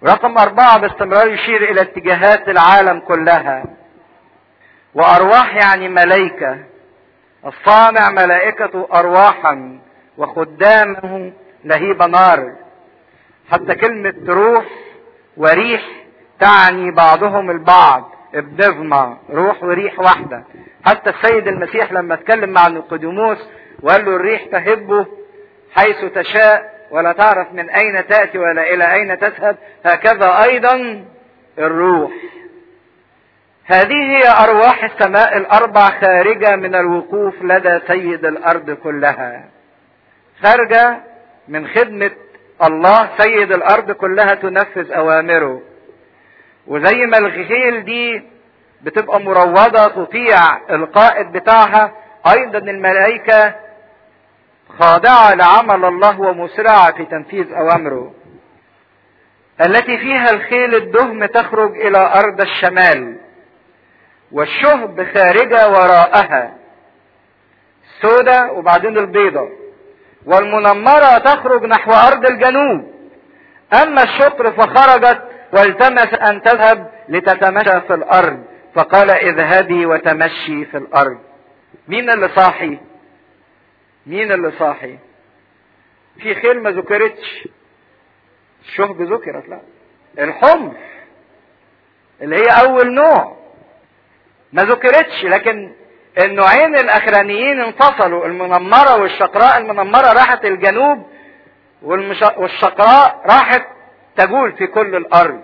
رقم أربعة باستمرار يشير إلى اتجاهات العالم كلها وأرواح يعني ملائكة الصانع ملائكة أرواحا وخدامه لهيب نار حتى كلمة روح وريح تعني بعضهم البعض بنظمة روح وريح واحدة حتى السيد المسيح لما اتكلم مع نيقوديموس وقال له الريح تهبه حيث تشاء ولا تعرف من أين تأتي ولا إلى أين تذهب هكذا أيضا الروح هذه هي أرواح السماء الأربع خارجة من الوقوف لدى سيد الأرض كلها خارجة من خدمة الله سيد الأرض كلها تنفذ أوامره وزي ما الخيل دي بتبقى مروضة تطيع القائد بتاعها أيضا الملائكة خاضعة لعمل الله ومسرعة في تنفيذ أوامره التي فيها الخيل الدهم تخرج إلى أرض الشمال والشهب خارجة وراءها السوداء وبعدين البيضة والمنمرة تخرج نحو أرض الجنوب أما الشطر فخرجت والتمس أن تذهب لتتمشى في الأرض فقال اذهبي وتمشي في الأرض مين اللي صاحي مين اللي صاحي في خيل ما ذكرتش الشهب ذكرت لا الحمر اللي هي اول نوع ما ذكرتش لكن النوعين الاخرانيين انفصلوا المنمرة والشقراء المنمرة راحت الجنوب والمش... والشقراء راحت تجول في كل الارض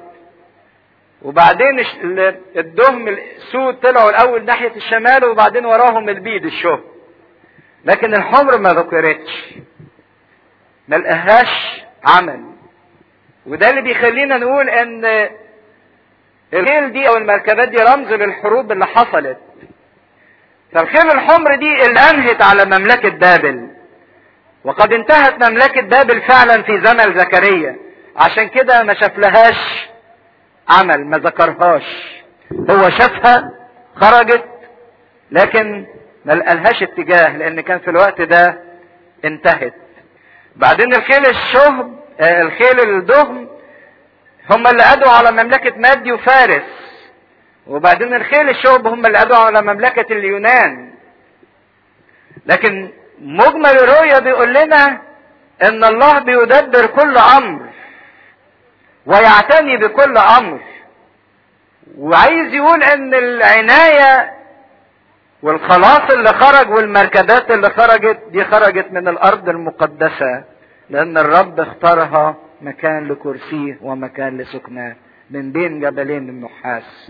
وبعدين الدهم السود طلعوا الاول ناحية الشمال وبعدين وراهم البيض الشهب لكن الحمر ما ذكرتش ما لقاهاش عمل وده اللي بيخلينا نقول ان الخيل دي او المركبات دي رمز للحروب اللي حصلت فالخيل الحمر دي اللي انهت على مملكة بابل وقد انتهت مملكة بابل فعلا في زمن زكريا عشان كده ما شافلهاش عمل ما ذكرهاش هو شافها خرجت لكن ما لقالهاش اتجاه لان كان في الوقت ده انتهت بعدين الخيل الشهب آه الخيل الدهم هم اللي قادوا على مملكة مادي وفارس وبعدين الخيل الشهب هم اللي قادوا على مملكة اليونان لكن مجمل الرؤية بيقول لنا ان الله بيدبر كل امر ويعتني بكل امر وعايز يقول ان العناية والخلاص اللي خرج والمركبات اللي خرجت دي خرجت من الارض المقدسة لان الرب اختارها مكان لكرسيه ومكان لسكناه من بين جبلين النحاس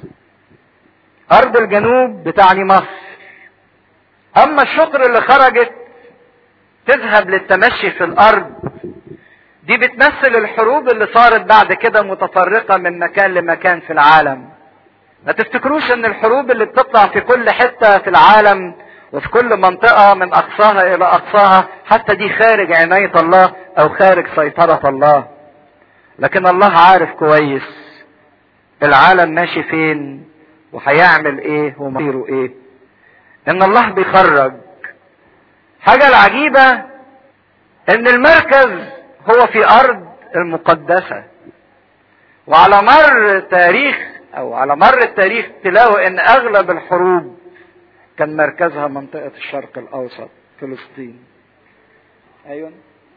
ارض الجنوب بتعني مصر اما الشطر اللي خرجت تذهب للتمشي في الارض دي بتمثل الحروب اللي صارت بعد كده متفرقة من مكان لمكان في العالم ما تفتكروش ان الحروب اللي بتطلع في كل حتة في العالم وفي كل منطقة من اقصاها الى اقصاها حتى دي خارج عناية الله او خارج سيطرة الله لكن الله عارف كويس العالم ماشي فين وهيعمل ايه ومصيره ايه ان الله بيخرج حاجة العجيبة ان المركز هو في ارض المقدسة وعلى مر تاريخ او على مر التاريخ تلاقوا ان اغلب الحروب كان مركزها منطقة الشرق الاوسط فلسطين ايوه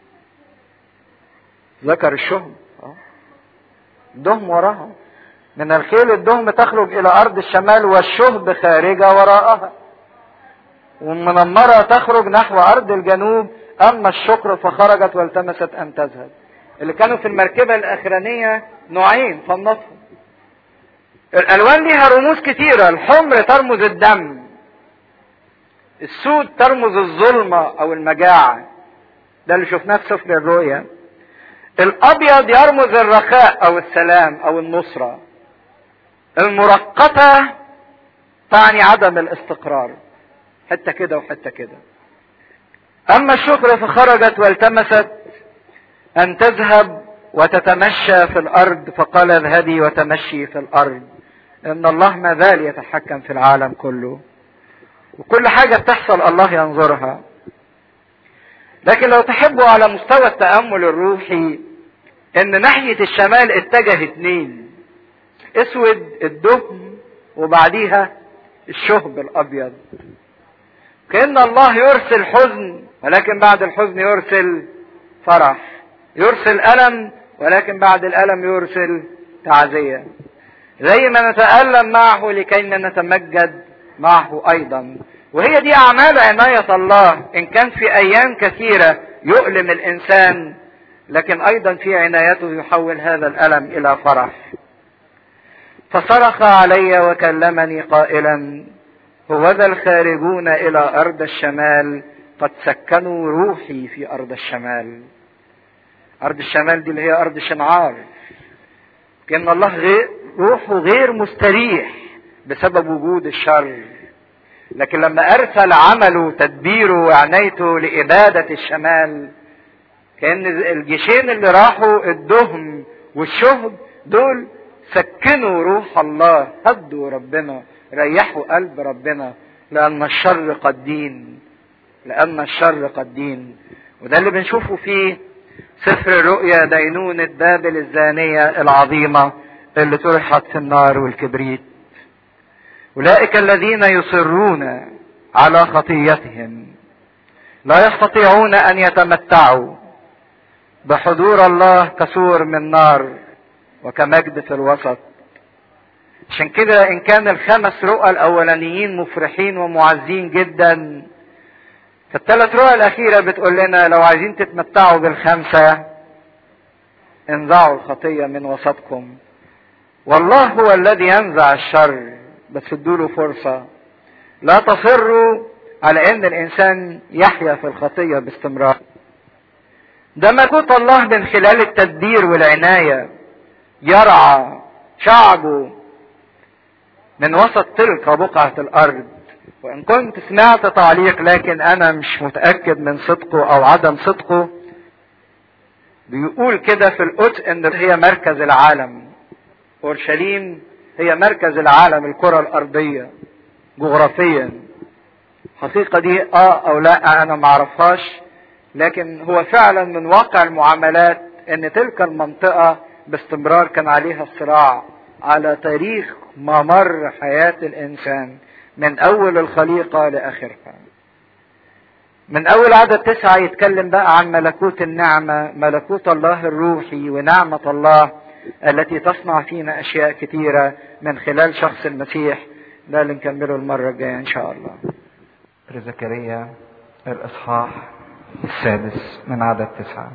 ذكر الشهم دهم وراها من الخيل الدهم تخرج الى ارض الشمال والشهب خارجه وراءها والمنمرة تخرج نحو ارض الجنوب اما الشكر فخرجت والتمست ان تذهب اللي كانوا في المركبة الاخرانية نوعين فنطهم الالوان ليها رموز كتيرة الحمر ترمز الدم السود ترمز الظلمة او المجاعة ده اللي شفناه في سفر الرؤيا الابيض يرمز الرخاء او السلام او النصرة المرقطة تعني عدم الاستقرار حتة كده وحتة كده اما الشكر فخرجت والتمست ان تذهب وتتمشى في الارض فقال اذهبي وتمشي في الارض ان الله ما زال يتحكم في العالم كله وكل حاجة بتحصل الله ينظرها لكن لو تحبوا على مستوى التأمل الروحي ان ناحية الشمال اتجه اتنين اسود الدهن وبعديها الشهب الابيض كأن الله يرسل حزن ولكن بعد الحزن يرسل فرح يرسل ألم ولكن بعد الألم يرسل تعزية زي ما نتألم معه لكي نتمجد معه أيضا وهي دي أعمال عناية الله إن كان في أيام كثيرة يؤلم الإنسان لكن أيضا في عنايته يحول هذا الألم إلى فرح فصرخ علي وكلمني قائلا هوذا الخارجون إلى أرض الشمال قد سكنوا روحي في أرض الشمال أرض الشمال دي اللي هي أرض شنعار كأن الله غير روحه غير مستريح بسبب وجود الشر لكن لما أرسل عمله تدبيره وعنايته لإبادة الشمال كأن الجيشين اللي راحوا الدهم والشهب دول سكنوا روح الله هدوا ربنا ريحوا قلب ربنا لأن الشر قد دين لأن الشر قد دين وده اللي بنشوفه في سفر الرؤيا دينونة بابل الزانية العظيمة اللي طرحت في النار والكبريت أولئك الذين يصرون على خطيتهم لا يستطيعون أن يتمتعوا بحضور الله كسور من نار وكمجد في الوسط عشان كده ان كان الخمس رؤى الاولانيين مفرحين ومعزين جدا فالثلاث رؤى الاخيره بتقول لنا لو عايزين تتمتعوا بالخمسه انزعوا الخطيه من وسطكم والله هو الذي ينزع الشر بس ادوله فرصه لا تصروا على ان الانسان يحيا في الخطيه باستمرار ده ملكوت الله من خلال التدبير والعنايه يرعى شعبه من وسط تلك بقعة الأرض وإن كنت سمعت تعليق لكن أنا مش متأكد من صدقه أو عدم صدقه بيقول كده في القدس إن هي مركز العالم أورشليم هي مركز العالم الكرة الأرضية جغرافيا الحقيقة دي آه أو لا أنا معرفهاش لكن هو فعلا من واقع المعاملات إن تلك المنطقة باستمرار كان عليها الصراع على تاريخ ممر حياة الإنسان من أول الخليقة لآخرها. من أول عدد تسعة يتكلم بقى عن ملكوت النعمة، ملكوت الله الروحي ونعمة الله التي تصنع فينا أشياء كثيرة من خلال شخص المسيح ده اللي نكمله المرة الجاية إن شاء الله. زكريا الإصحاح السادس من عدد تسعة.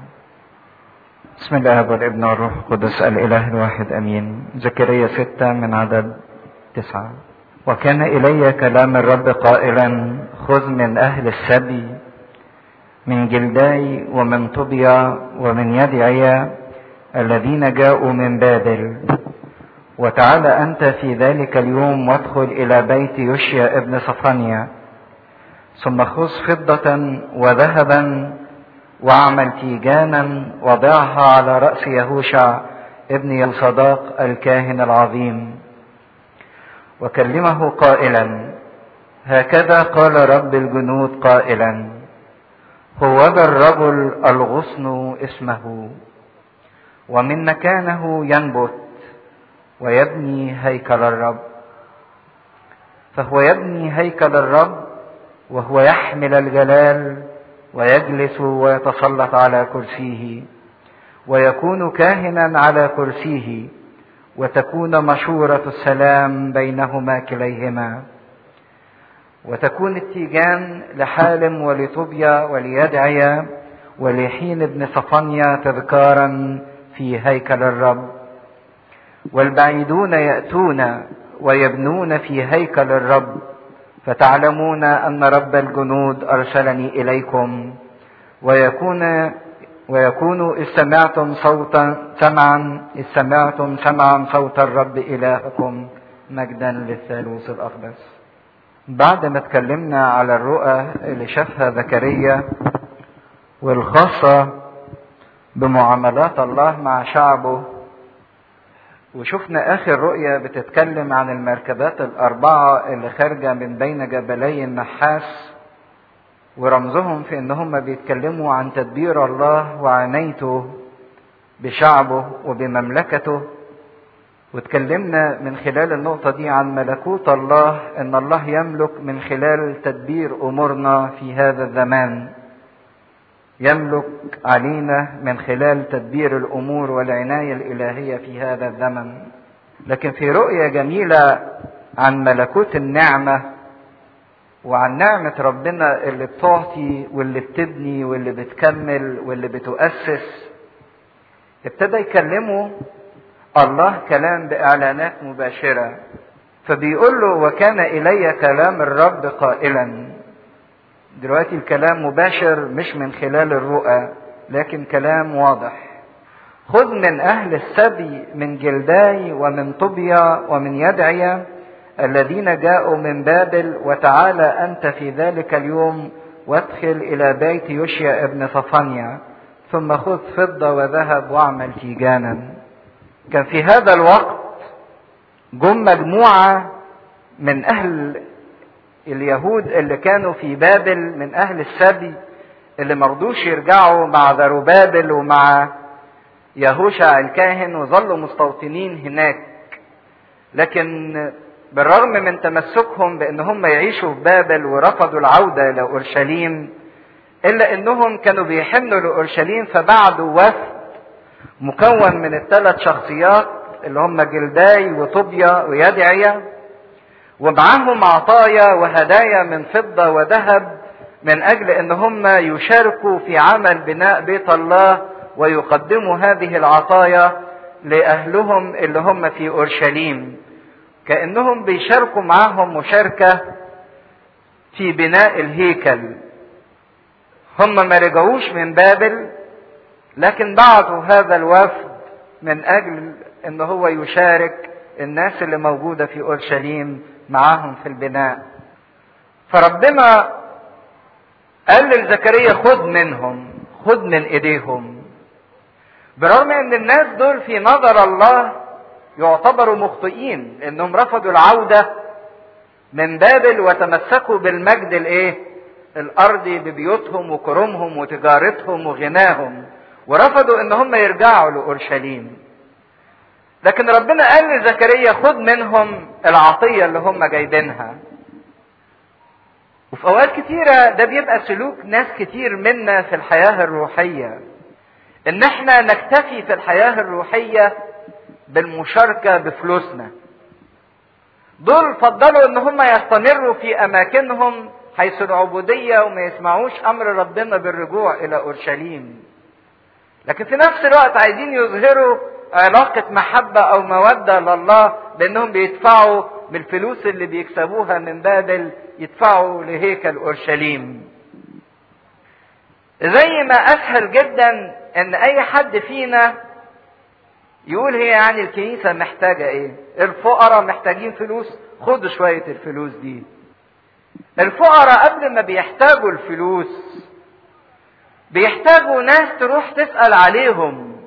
بسم الله والابن والروح القدس الإله الواحد أمين زكريا ستة من عدد تسعة وكان إلي كلام الرب قائلا خذ من أهل السبي من جلداي ومن طوبيا ومن يد عيا الذين جاءوا من بابل وتعال أنت في ذلك اليوم وادخل إلى بيت يوشيا ابن صفانيا ثم خذ فضة وذهبا واعمل تيجانا وضعها على رأس يهوشع ابن يصداق الكاهن العظيم وكلمه قائلا هكذا قال رب الجنود قائلا هو ذا الرجل الغصن اسمه ومن مكانه ينبت ويبني هيكل الرب فهو يبني هيكل الرب وهو يحمل الجلال ويجلس ويتسلط على كرسيه ويكون كاهنا على كرسيه وتكون مشورة السلام بينهما كليهما وتكون التيجان لحالم ولطوبيا وليدعيا ولحين بن صفانيا تذكارا في هيكل الرب والبعيدون يأتون ويبنون في هيكل الرب فتعلمون ان رب الجنود ارسلني اليكم ويكون ويكون إذ سمعتم صوتا سمعا إذ سمعتم سمعا صوت الرب إلهكم مجدا للثالوث الأقدس بعد ما اتكلمنا على الرؤى اللي شافها زكريا والخاصة بمعاملات الله مع شعبه وشفنا آخر رؤية بتتكلم عن المركبات الأربعة اللي خارجة من بين جبلي النحاس ورمزهم في إن هم بيتكلموا عن تدبير الله وعنايته بشعبه وبمملكته واتكلمنا من خلال النقطة دي عن ملكوت الله ان الله يملك من خلال تدبير امورنا في هذا الزمان يملك علينا من خلال تدبير الامور والعناية الالهية في هذا الزمن لكن في رؤية جميلة عن ملكوت النعمة وعن نعمة ربنا اللي بتعطي واللي بتبني واللي بتكمل واللي بتؤسس ابتدى يكلمه الله كلام بإعلانات مباشرة فبيقول له وكان إلي كلام الرب قائلا دلوقتي الكلام مباشر مش من خلال الرؤى لكن كلام واضح خذ من أهل السبي من جلداي ومن طوبيا ومن يدعيا الذين جاءوا من بابل وتعالى أنت في ذلك اليوم وادخل إلى بيت يوشيا ابن صفانيا ثم خذ فضة وذهب واعمل تيجانا كان في هذا الوقت جم مجموعة من أهل اليهود اللي كانوا في بابل من أهل السبي اللي مرضوش يرجعوا مع ذروبابل ومع يهوشع الكاهن وظلوا مستوطنين هناك لكن بالرغم من تمسكهم بان هم يعيشوا في بابل ورفضوا العوده الى اورشليم الا انهم كانوا بيحنوا لاورشليم فبعدوا وفد مكون من الثلاث شخصيات اللي هم جلداي وطوبيا ويدعيا ومعاهم عطايا وهدايا من فضه وذهب من اجل ان هم يشاركوا في عمل بناء بيت الله ويقدموا هذه العطايا لاهلهم اللي هم في اورشليم كانهم بيشاركوا معاهم مشاركه في بناء الهيكل هم ما رجعوش من بابل لكن بعتوا هذا الوفد من اجل ان هو يشارك الناس اللي موجوده في اورشليم معاهم في البناء فربنا قال لزكريا خد منهم خد من ايديهم برغم ان الناس دول في نظر الله يعتبروا مخطئين انهم رفضوا العودة من بابل وتمسكوا بالمجد الايه الارضي ببيوتهم وكرمهم وتجارتهم وغناهم ورفضوا ان هم يرجعوا لاورشليم لكن ربنا قال لزكريا خد منهم العطية اللي هم جايبينها وفي اوقات كتيرة ده بيبقى سلوك ناس كتير منا في الحياة الروحية ان احنا نكتفي في الحياة الروحية بالمشاركة بفلوسنا دول فضلوا ان هم يستمروا في اماكنهم حيث العبودية وما يسمعوش امر ربنا بالرجوع الى اورشليم لكن في نفس الوقت عايزين يظهروا علاقة محبة او مودة لله بانهم بيدفعوا من الفلوس اللي بيكسبوها من بابل يدفعوا لهيكل اورشليم زي ما اسهل جدا ان اي حد فينا يقول هي يعني الكنيسة محتاجة ايه الفقراء محتاجين فلوس خدوا شوية الفلوس دي الفقراء قبل ما بيحتاجوا الفلوس بيحتاجوا ناس تروح تسأل عليهم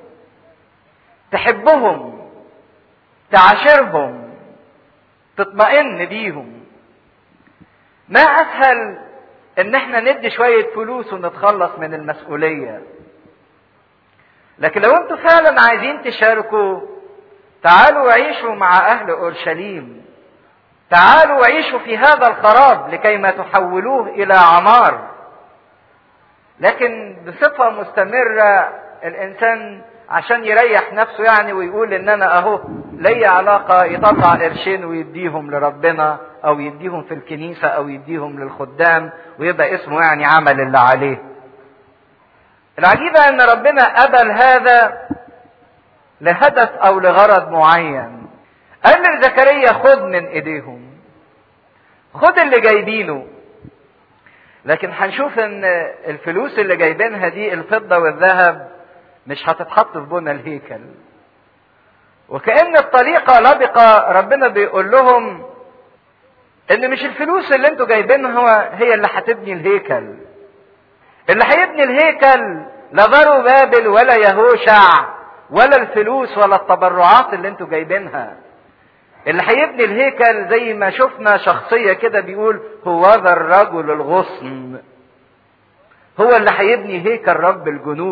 تحبهم تعاشرهم تطمئن بيهم ما اسهل ان احنا ندي شوية فلوس ونتخلص من المسؤولية لكن لو انتوا فعلا عايزين تشاركوا تعالوا عيشوا مع اهل اورشليم تعالوا عيشوا في هذا الخراب لكي ما تحولوه الى عمار لكن بصفة مستمرة الانسان عشان يريح نفسه يعني ويقول ان انا اهو لي علاقة يطلع قرشين ويديهم لربنا او يديهم في الكنيسة او يديهم للخدام ويبقى اسمه يعني عمل اللي عليه العجيبة ان ربنا قبل هذا لهدف او لغرض معين قال لزكريا خد من ايديهم خد اللي جايبينه لكن هنشوف ان الفلوس اللي جايبينها دي الفضة والذهب مش هتتحط في بنى الهيكل وكأن الطريقة لبقة ربنا بيقول لهم ان مش الفلوس اللي انتوا جايبينها هي اللي هتبني الهيكل اللي هيبني الهيكل لا ضروا بابل ولا يهوشع ولا الفلوس ولا التبرعات اللي انتوا جايبينها اللي هيبني الهيكل زي ما شفنا شخصية كده بيقول هو ذا الرجل الغصن هو اللي هيبني هيكل رب الجنود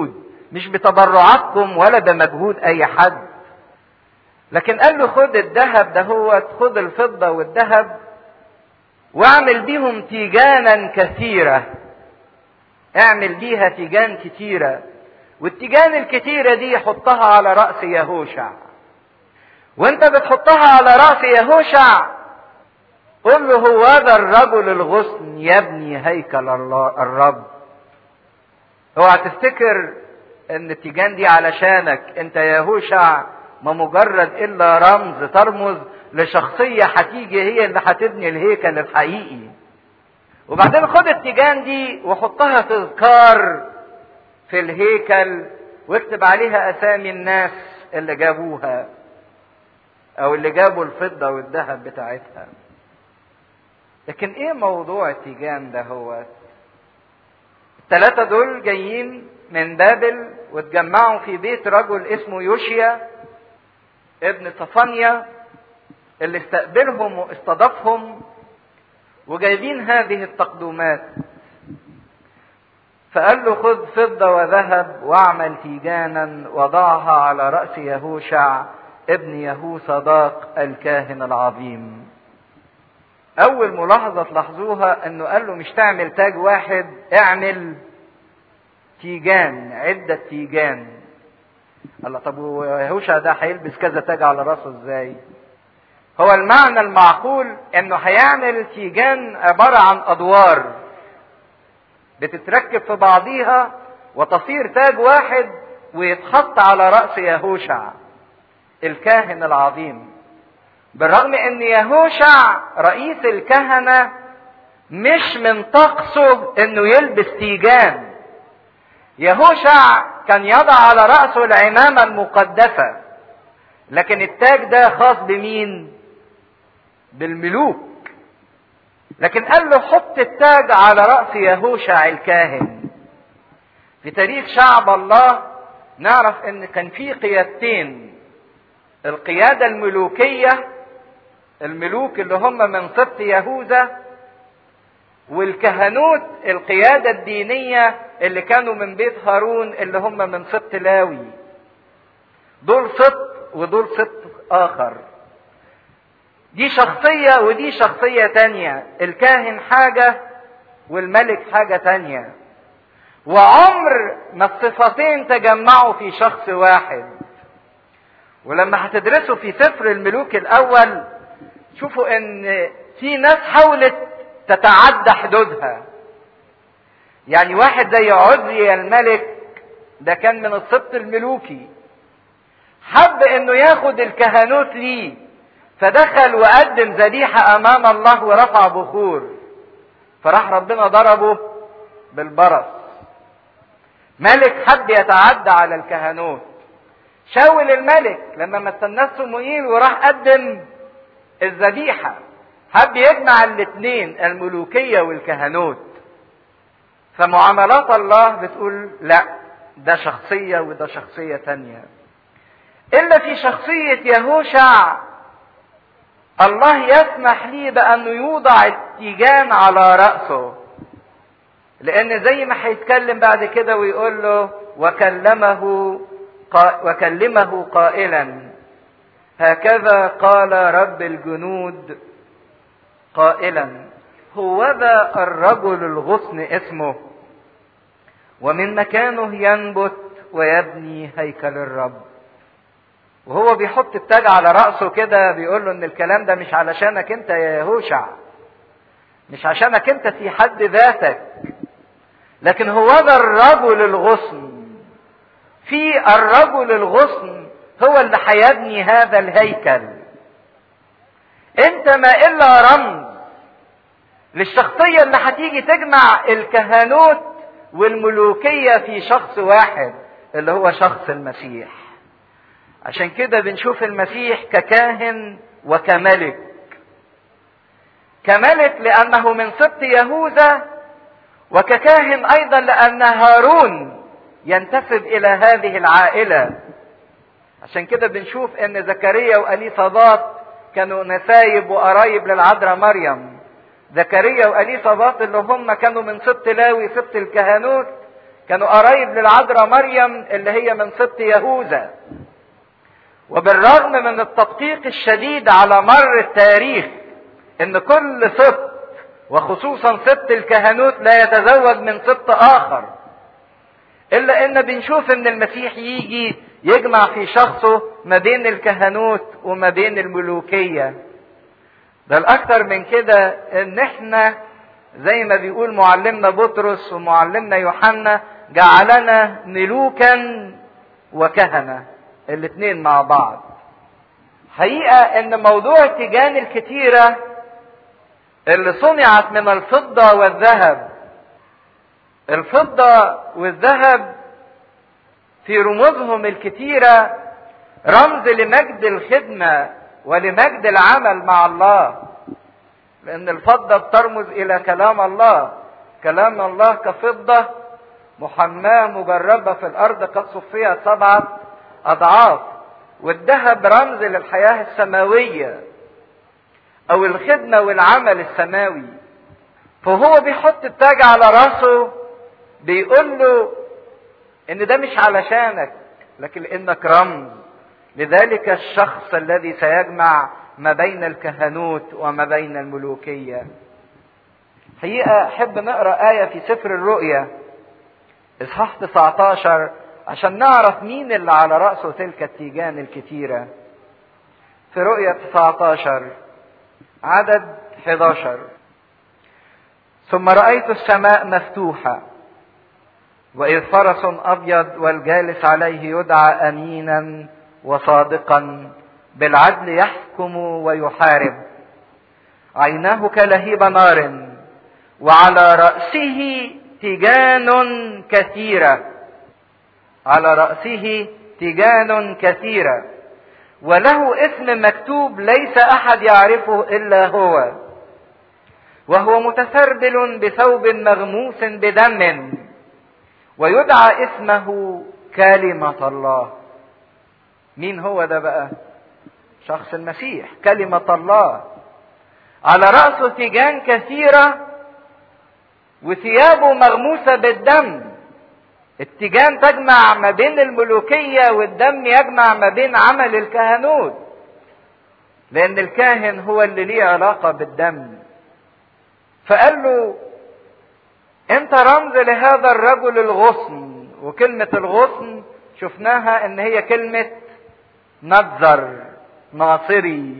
مش بتبرعاتكم ولا بمجهود اي حد لكن قال له خد الذهب ده هو خد الفضة والذهب واعمل بيهم تيجانا كثيرة اعمل بيها تيجان كتيرة والتيجان الكتيرة دي حطها على رأس يهوشع وانت بتحطها على رأس يهوشع قل له هو هذا الرجل الغصن يبني هيكل الله الرب اوعى تفتكر ان التيجان دي علشانك انت يهوشع ما مجرد الا رمز ترمز لشخصيه هتيجي هي اللي هتبني الهيكل الحقيقي وبعدين خد التيجان دي وحطها تذكار في الهيكل واكتب عليها اسامي الناس اللي جابوها او اللي جابوا الفضه والذهب بتاعتها لكن ايه موضوع التيجان ده هو الثلاثه دول جايين من بابل واتجمعوا في بيت رجل اسمه يوشيا ابن صفانيا اللي استقبلهم واستضافهم وجايبين هذه التقدمات فقال له خذ فضة وذهب واعمل تيجانا وضعها على رأس يهوشع ابن يهو صداق الكاهن العظيم أول ملاحظة تلاحظوها إنه قال له مش تعمل تاج واحد اعمل تيجان عدة تيجان الله طب ويهوشع ده هيلبس كذا تاج على راسه ازاي؟ هو المعنى المعقول انه هيعمل تيجان عبارة عن ادوار بتتركب في بعضيها وتصير تاج واحد ويتحط على رأس يهوشع الكاهن العظيم بالرغم ان يهوشع رئيس الكهنة مش من طقسه انه يلبس تيجان يهوشع كان يضع على رأسه العمامة المقدسة لكن التاج ده خاص بمين بالملوك لكن قال له حط التاج على رأس يهوشع الكاهن في تاريخ شعب الله نعرف ان كان في قيادتين القيادة الملوكية الملوك اللي هم من سبط يهوذا والكهنوت القيادة الدينية اللي كانوا من بيت هارون اللي هم من سبط لاوي دول سبط ودول سبط آخر دي شخصية ودي شخصية تانية الكاهن حاجة والملك حاجة تانية وعمر ما الصفتين تجمعوا في شخص واحد ولما هتدرسوا في سفر الملوك الأول شوفوا ان في ناس حاولت تتعدى حدودها يعني واحد زي عزي الملك ده كان من السبط الملوكي حب انه ياخد الكهنوت ليه فدخل وقدم ذبيحة امام الله ورفع بخور فراح ربنا ضربه بالبرص ملك حب يتعدى على الكهنوت شاول الملك لما ما استناه صموئيل وراح قدم الذبيحة حب يجمع الاثنين الملوكية والكهنوت فمعاملات الله بتقول لا ده شخصية وده شخصية تانية إلا في شخصية يهوشع الله يسمح لي بأنه يوضع التيجان على رأسه لأن زي ما هيتكلم بعد كده ويقول له وكلمه قا وكلمه قائلا هكذا قال رب الجنود قائلا هوذا الرجل الغصن اسمه ومن مكانه ينبت ويبني هيكل الرب وهو بيحط التاج على رأسه كده بيقول له ان الكلام ده مش علشانك انت يا يهوشع مش عشانك انت في حد ذاتك لكن هو ذا الرجل الغصن في الرجل الغصن هو اللي هيبني هذا الهيكل انت ما الا رمز للشخصية اللي هتيجي تجمع الكهنوت والملوكية في شخص واحد اللي هو شخص المسيح عشان كده بنشوف المسيح ككاهن وكملك كملك لأنه من سبط يهوذا وككاهن أيضا لأن هارون ينتسب إلى هذه العائلة عشان كده بنشوف ان زكريا واليصابات كانوا نسايب وقرايب للعذراء مريم زكريا واليصابات اللي هم كانوا من سبط لاوي سبط الكهنوت كانوا قرايب للعذراء مريم اللي هي من سبط يهوذا وبالرغم من التدقيق الشديد على مر التاريخ ان كل سبط وخصوصا سبط الكهنوت لا يتزوج من سبط اخر الا ان بنشوف ان المسيح يجي يجمع في شخصه ما بين الكهنوت وما بين الملوكيه ده الاكثر من كده ان احنا زي ما بيقول معلمنا بطرس ومعلمنا يوحنا جعلنا ملوكا وكهنه الاثنين مع بعض حقيقه ان موضوع التيجان الكتيره اللي صنعت من الفضه والذهب الفضه والذهب في رموزهم الكتيره رمز لمجد الخدمه ولمجد العمل مع الله لان الفضه بترمز الى كلام الله كلام الله كفضه محماه مجربه في الارض قد صفيت سبعه اضعاف والذهب رمز للحياه السماويه او الخدمه والعمل السماوي فهو بيحط التاج على راسه بيقول له ان ده مش علشانك لكن لانك رمز لذلك الشخص الذي سيجمع ما بين الكهنوت وما بين الملوكيه حقيقه احب نقرا ايه في سفر الرؤيا اصحاح 19 عشان نعرف مين اللي على راسه تلك التيجان الكتيره في رؤيا 19 عدد 11 ثم رايت السماء مفتوحه واذ فرس ابيض والجالس عليه يدعى امينا وصادقا بالعدل يحكم ويحارب عيناه كلهيب نار وعلى راسه تيجان كثيره على راسه تيجان كثيره وله اسم مكتوب ليس احد يعرفه الا هو وهو متسربل بثوب مغموس بدم ويدعى اسمه كلمه الله مين هو ده بقى شخص المسيح كلمة الله على رأسه تيجان كثيرة وثيابه مغموسة بالدم التيجان تجمع ما بين الملوكية والدم يجمع ما بين عمل الكهنوت لأن الكاهن هو اللي ليه علاقة بالدم فقال له أنت رمز لهذا الرجل الغصن وكلمة الغصن شفناها إن هي كلمة نذر ناصري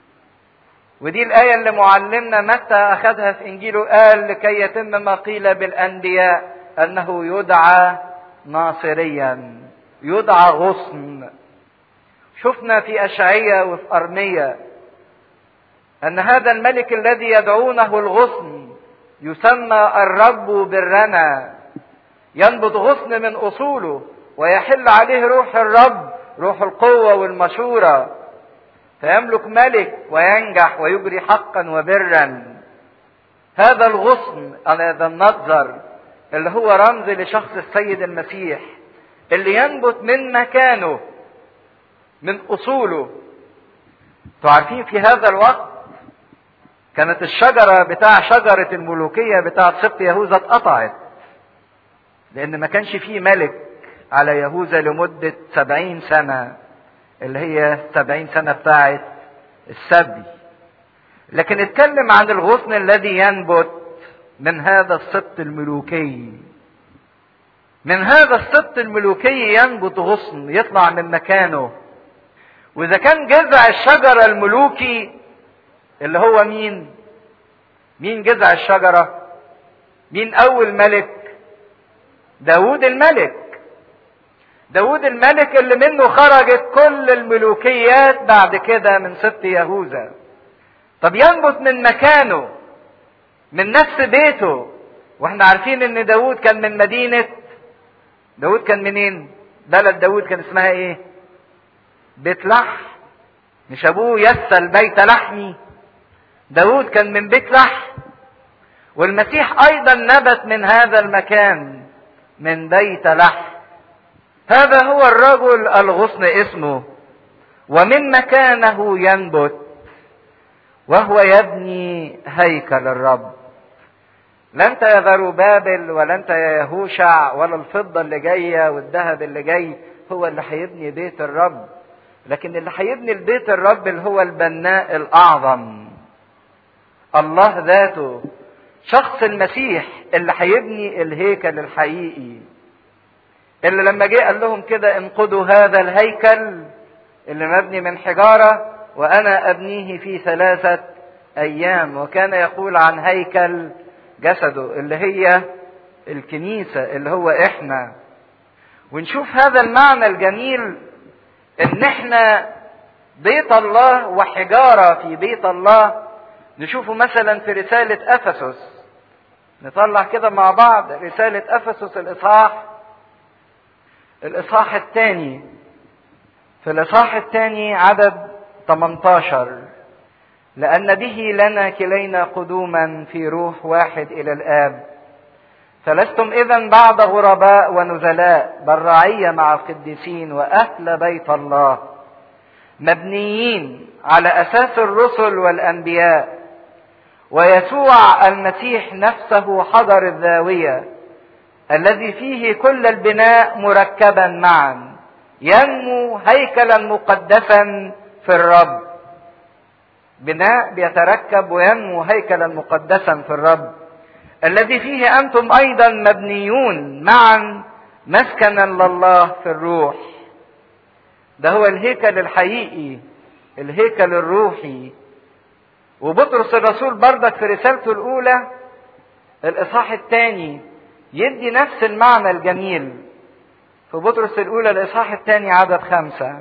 ودي الآية اللي معلمنا متى أخذها في إنجيله قال لكي يتم ما قيل بالأنبياء أنه يدعى ناصريا يدعى غصن شفنا في أشعية وفي أرمية أن هذا الملك الذي يدعونه الغصن يسمى الرب برنا ينبت غصن من أصوله ويحل عليه روح الرب روح القوة والمشورة فيملك ملك وينجح ويجري حقا وبرا هذا الغصن هذا النظر اللي هو رمز لشخص السيد المسيح اللي ينبت من مكانه من اصوله تعرفين في هذا الوقت كانت الشجرة بتاع شجرة الملوكية بتاع سبط يهوذا اتقطعت لأن ما كانش فيه ملك على يهوذا لمدة سبعين سنة اللي هي سبعين سنة بتاعت السبي لكن اتكلم عن الغصن الذي ينبت من هذا السبط الملوكي من هذا السبط الملوكي ينبت غصن يطلع من مكانه واذا كان جذع الشجره الملوكي اللي هو مين مين جذع الشجره مين اول ملك داود الملك داود الملك اللي منه خرجت كل الملوكيات بعد كده من سبط يهوذا طب ينبت من مكانه من نفس بيته واحنا عارفين ان داود كان من مدينة داود كان منين بلد داود كان اسمها ايه بيت لحم مش ابوه يسل بيت لحمي داود كان من بيت لحم والمسيح ايضا نبت من هذا المكان من بيت لحم هذا هو الرجل الغصن اسمه ومن مكانه ينبت وهو يبني هيكل الرب لا انت يا ذروبابل ولا انت يا يهوشع ولا الفضة اللي جاية والذهب اللي جاي هو اللي هيبني بيت الرب لكن اللي هيبني البيت الرب اللي هو البناء الأعظم الله ذاته شخص المسيح اللي هيبني الهيكل الحقيقي اللي لما جه قال لهم كده انقضوا هذا الهيكل اللي مبني من حجارة وأنا أبنيه في ثلاثة أيام وكان يقول عن هيكل جسده اللي هي الكنيسة اللي هو إحنا ونشوف هذا المعنى الجميل إن إحنا بيت الله وحجارة في بيت الله نشوفه مثلا في رسالة أفسس نطلع كده مع بعض رسالة أفسس الإصحاح الإصحاح الثاني في الإصحاح الثاني عدد 18 لأن به لنا كلينا قدوما في روح واحد إلى الآب فلستم إذا بعد غرباء ونزلاء بل رعية مع القديسين وأهل بيت الله مبنيين على أساس الرسل والأنبياء ويسوع المسيح نفسه حضر الزاوية الذي فيه كل البناء مركبا معا ينمو هيكلا مقدسا في الرب بناء بيتركب وينمو هيكلا مقدسا في الرب الذي فيه انتم ايضا مبنيون معا مسكنا لله في الروح ده هو الهيكل الحقيقي الهيكل الروحي وبطرس الرسول بردك في رسالته الاولى الاصحاح الثاني يدي نفس المعنى الجميل في بطرس الاولى الاصحاح الثاني عدد خمسه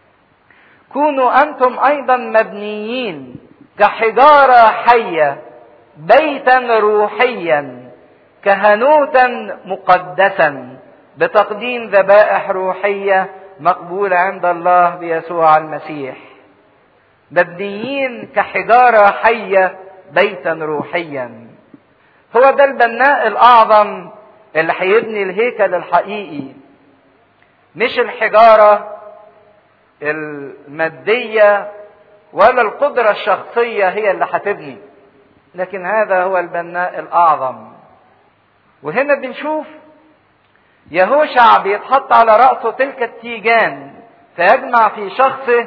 كونوا انتم ايضا مبنيين كحجاره حيه بيتا روحيا كهنوتا مقدسا بتقديم ذبائح روحيه مقبوله عند الله بيسوع المسيح مبنيين كحجاره حيه بيتا روحيا هو ده البناء الاعظم اللي هيبني الهيكل الحقيقي مش الحجاره الماديه ولا القدره الشخصيه هي اللي هتبني لكن هذا هو البناء الاعظم وهنا بنشوف يهوشع بيتحط على راسه تلك التيجان فيجمع في شخصه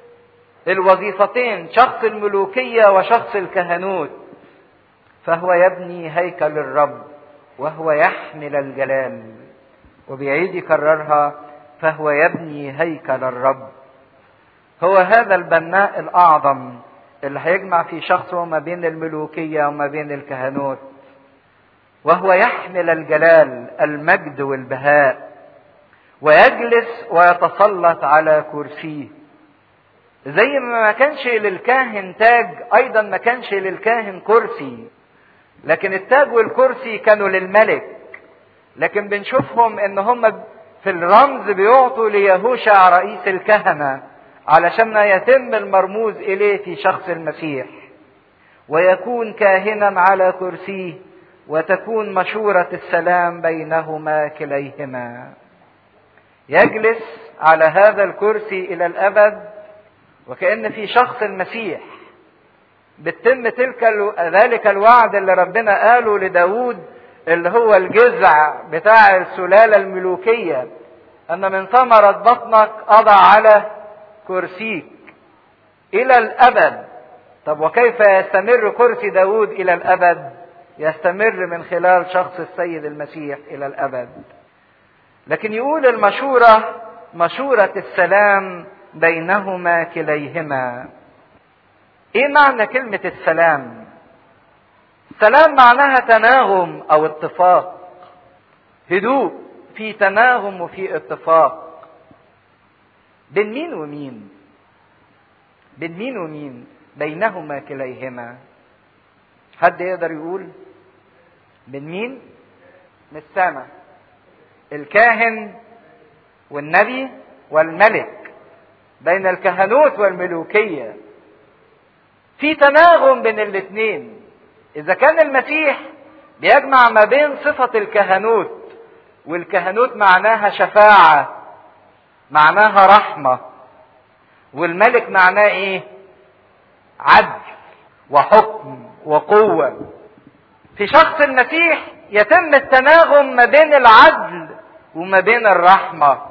الوظيفتين شخص الملوكيه وشخص الكهنوت فهو يبني هيكل الرب وهو يحمل الجلال وبيعيد يكررها فهو يبني هيكل الرب هو هذا البناء الاعظم اللي هيجمع في شخصه ما بين الملوكيه وما بين الكهنوت وهو يحمل الجلال المجد والبهاء ويجلس ويتسلط على كرسيه زي ما ما كانش للكاهن تاج ايضا ما كانش للكاهن كرسي لكن التاج والكرسي كانوا للملك لكن بنشوفهم ان هم في الرمز بيعطوا ليهوشع رئيس الكهنه علشان يتم المرموز اليه في شخص المسيح ويكون كاهنا على كرسيه وتكون مشوره السلام بينهما كليهما يجلس على هذا الكرسي الى الابد وكان في شخص المسيح بتتم تلك ذلك الوعد اللي ربنا قاله لداود اللي هو الجذع بتاع السلالة الملوكية أن من ثمرة بطنك أضع على كرسيك إلى الأبد طب وكيف يستمر كرسي داود إلى الأبد يستمر من خلال شخص السيد المسيح إلى الأبد لكن يقول المشورة مشورة السلام بينهما كليهما ايه معنى كلمة السلام السلام معناها تناغم او اتفاق هدوء في تناغم وفي اتفاق بين مين ومين بين مين ومين بينهما كليهما حد يقدر يقول بين مين من السماء الكاهن والنبي والملك بين الكهنوت والملوكيه في تناغم بين الاثنين اذا كان المسيح بيجمع ما بين صفة الكهنوت والكهنوت معناها شفاعة معناها رحمة والملك معناه ايه عدل وحكم وقوة في شخص المسيح يتم التناغم ما بين العدل وما بين الرحمه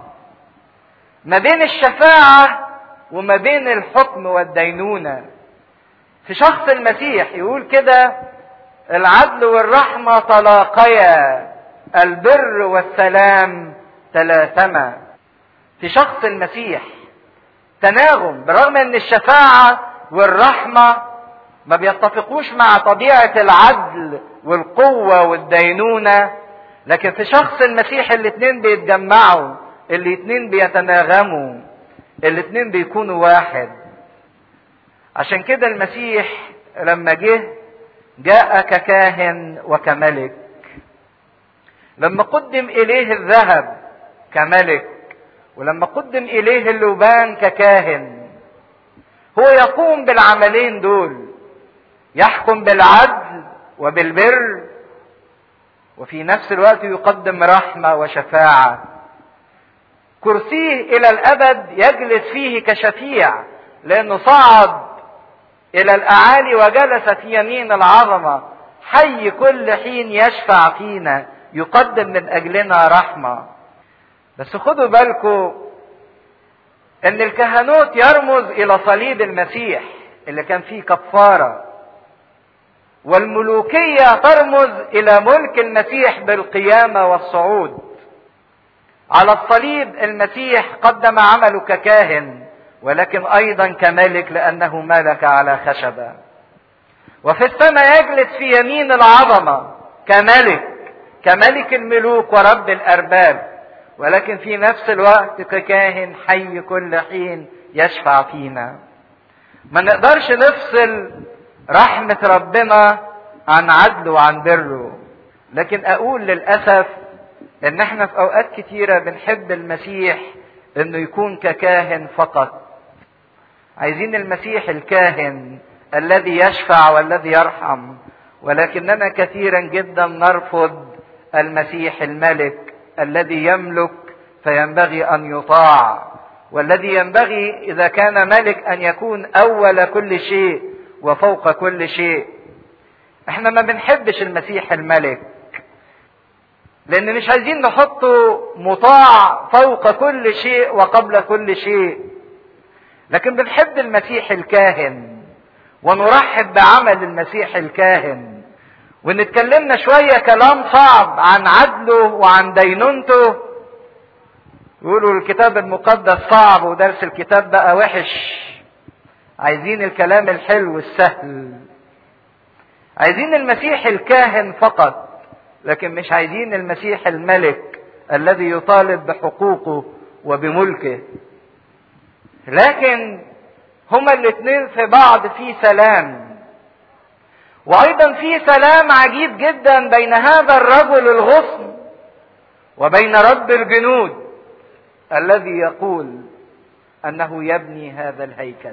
ما بين الشفاعه وما بين الحكم والدينونه في شخص المسيح يقول كده العدل والرحمه تلاقيا البر والسلام تلاثما في شخص المسيح تناغم برغم ان الشفاعه والرحمه ما بيتفقوش مع طبيعه العدل والقوه والدينونه لكن في شخص المسيح الاتنين بيتجمعوا الاتنين بيتناغموا الاتنين بيكونوا واحد عشان كده المسيح لما جه جاء ككاهن وكملك لما قدم اليه الذهب كملك ولما قدم اليه اللبان ككاهن هو يقوم بالعملين دول يحكم بالعدل وبالبر وفي نفس الوقت يقدم رحمه وشفاعه كرسيه الى الابد يجلس فيه كشفيع لانه صعد الى الاعالي وجلس في يمين العظمه حي كل حين يشفع فينا يقدم من اجلنا رحمه بس خدوا بالكم ان الكهنوت يرمز الى صليب المسيح اللي كان فيه كفاره والملوكيه ترمز الى ملك المسيح بالقيامه والصعود على الصليب المسيح قدم عمله ككاهن ولكن ايضا كملك لانه ملك على خشبه وفي السماء يجلس في يمين العظمه كملك كملك الملوك ورب الارباب ولكن في نفس الوقت ككاهن حي كل حين يشفع فينا ما نقدرش نفصل رحمة ربنا عن عدله وعن بره لكن اقول للأسف ان احنا في اوقات كتيرة بنحب المسيح انه يكون ككاهن فقط عايزين المسيح الكاهن الذي يشفع والذي يرحم ولكننا كثيرا جدا نرفض المسيح الملك الذي يملك فينبغي ان يطاع والذي ينبغي اذا كان ملك ان يكون اول كل شيء وفوق كل شيء احنا ما بنحبش المسيح الملك لان مش عايزين نحطه مطاع فوق كل شيء وقبل كل شيء لكن بنحب المسيح الكاهن ونرحب بعمل المسيح الكاهن وان اتكلمنا شويه كلام صعب عن عدله وعن دينونته يقولوا الكتاب المقدس صعب ودرس الكتاب بقى وحش عايزين الكلام الحلو السهل عايزين المسيح الكاهن فقط لكن مش عايزين المسيح الملك الذي يطالب بحقوقه وبملكه لكن هما الاثنين في بعض في سلام وايضا في سلام عجيب جدا بين هذا الرجل الغصن وبين رب الجنود الذي يقول انه يبني هذا الهيكل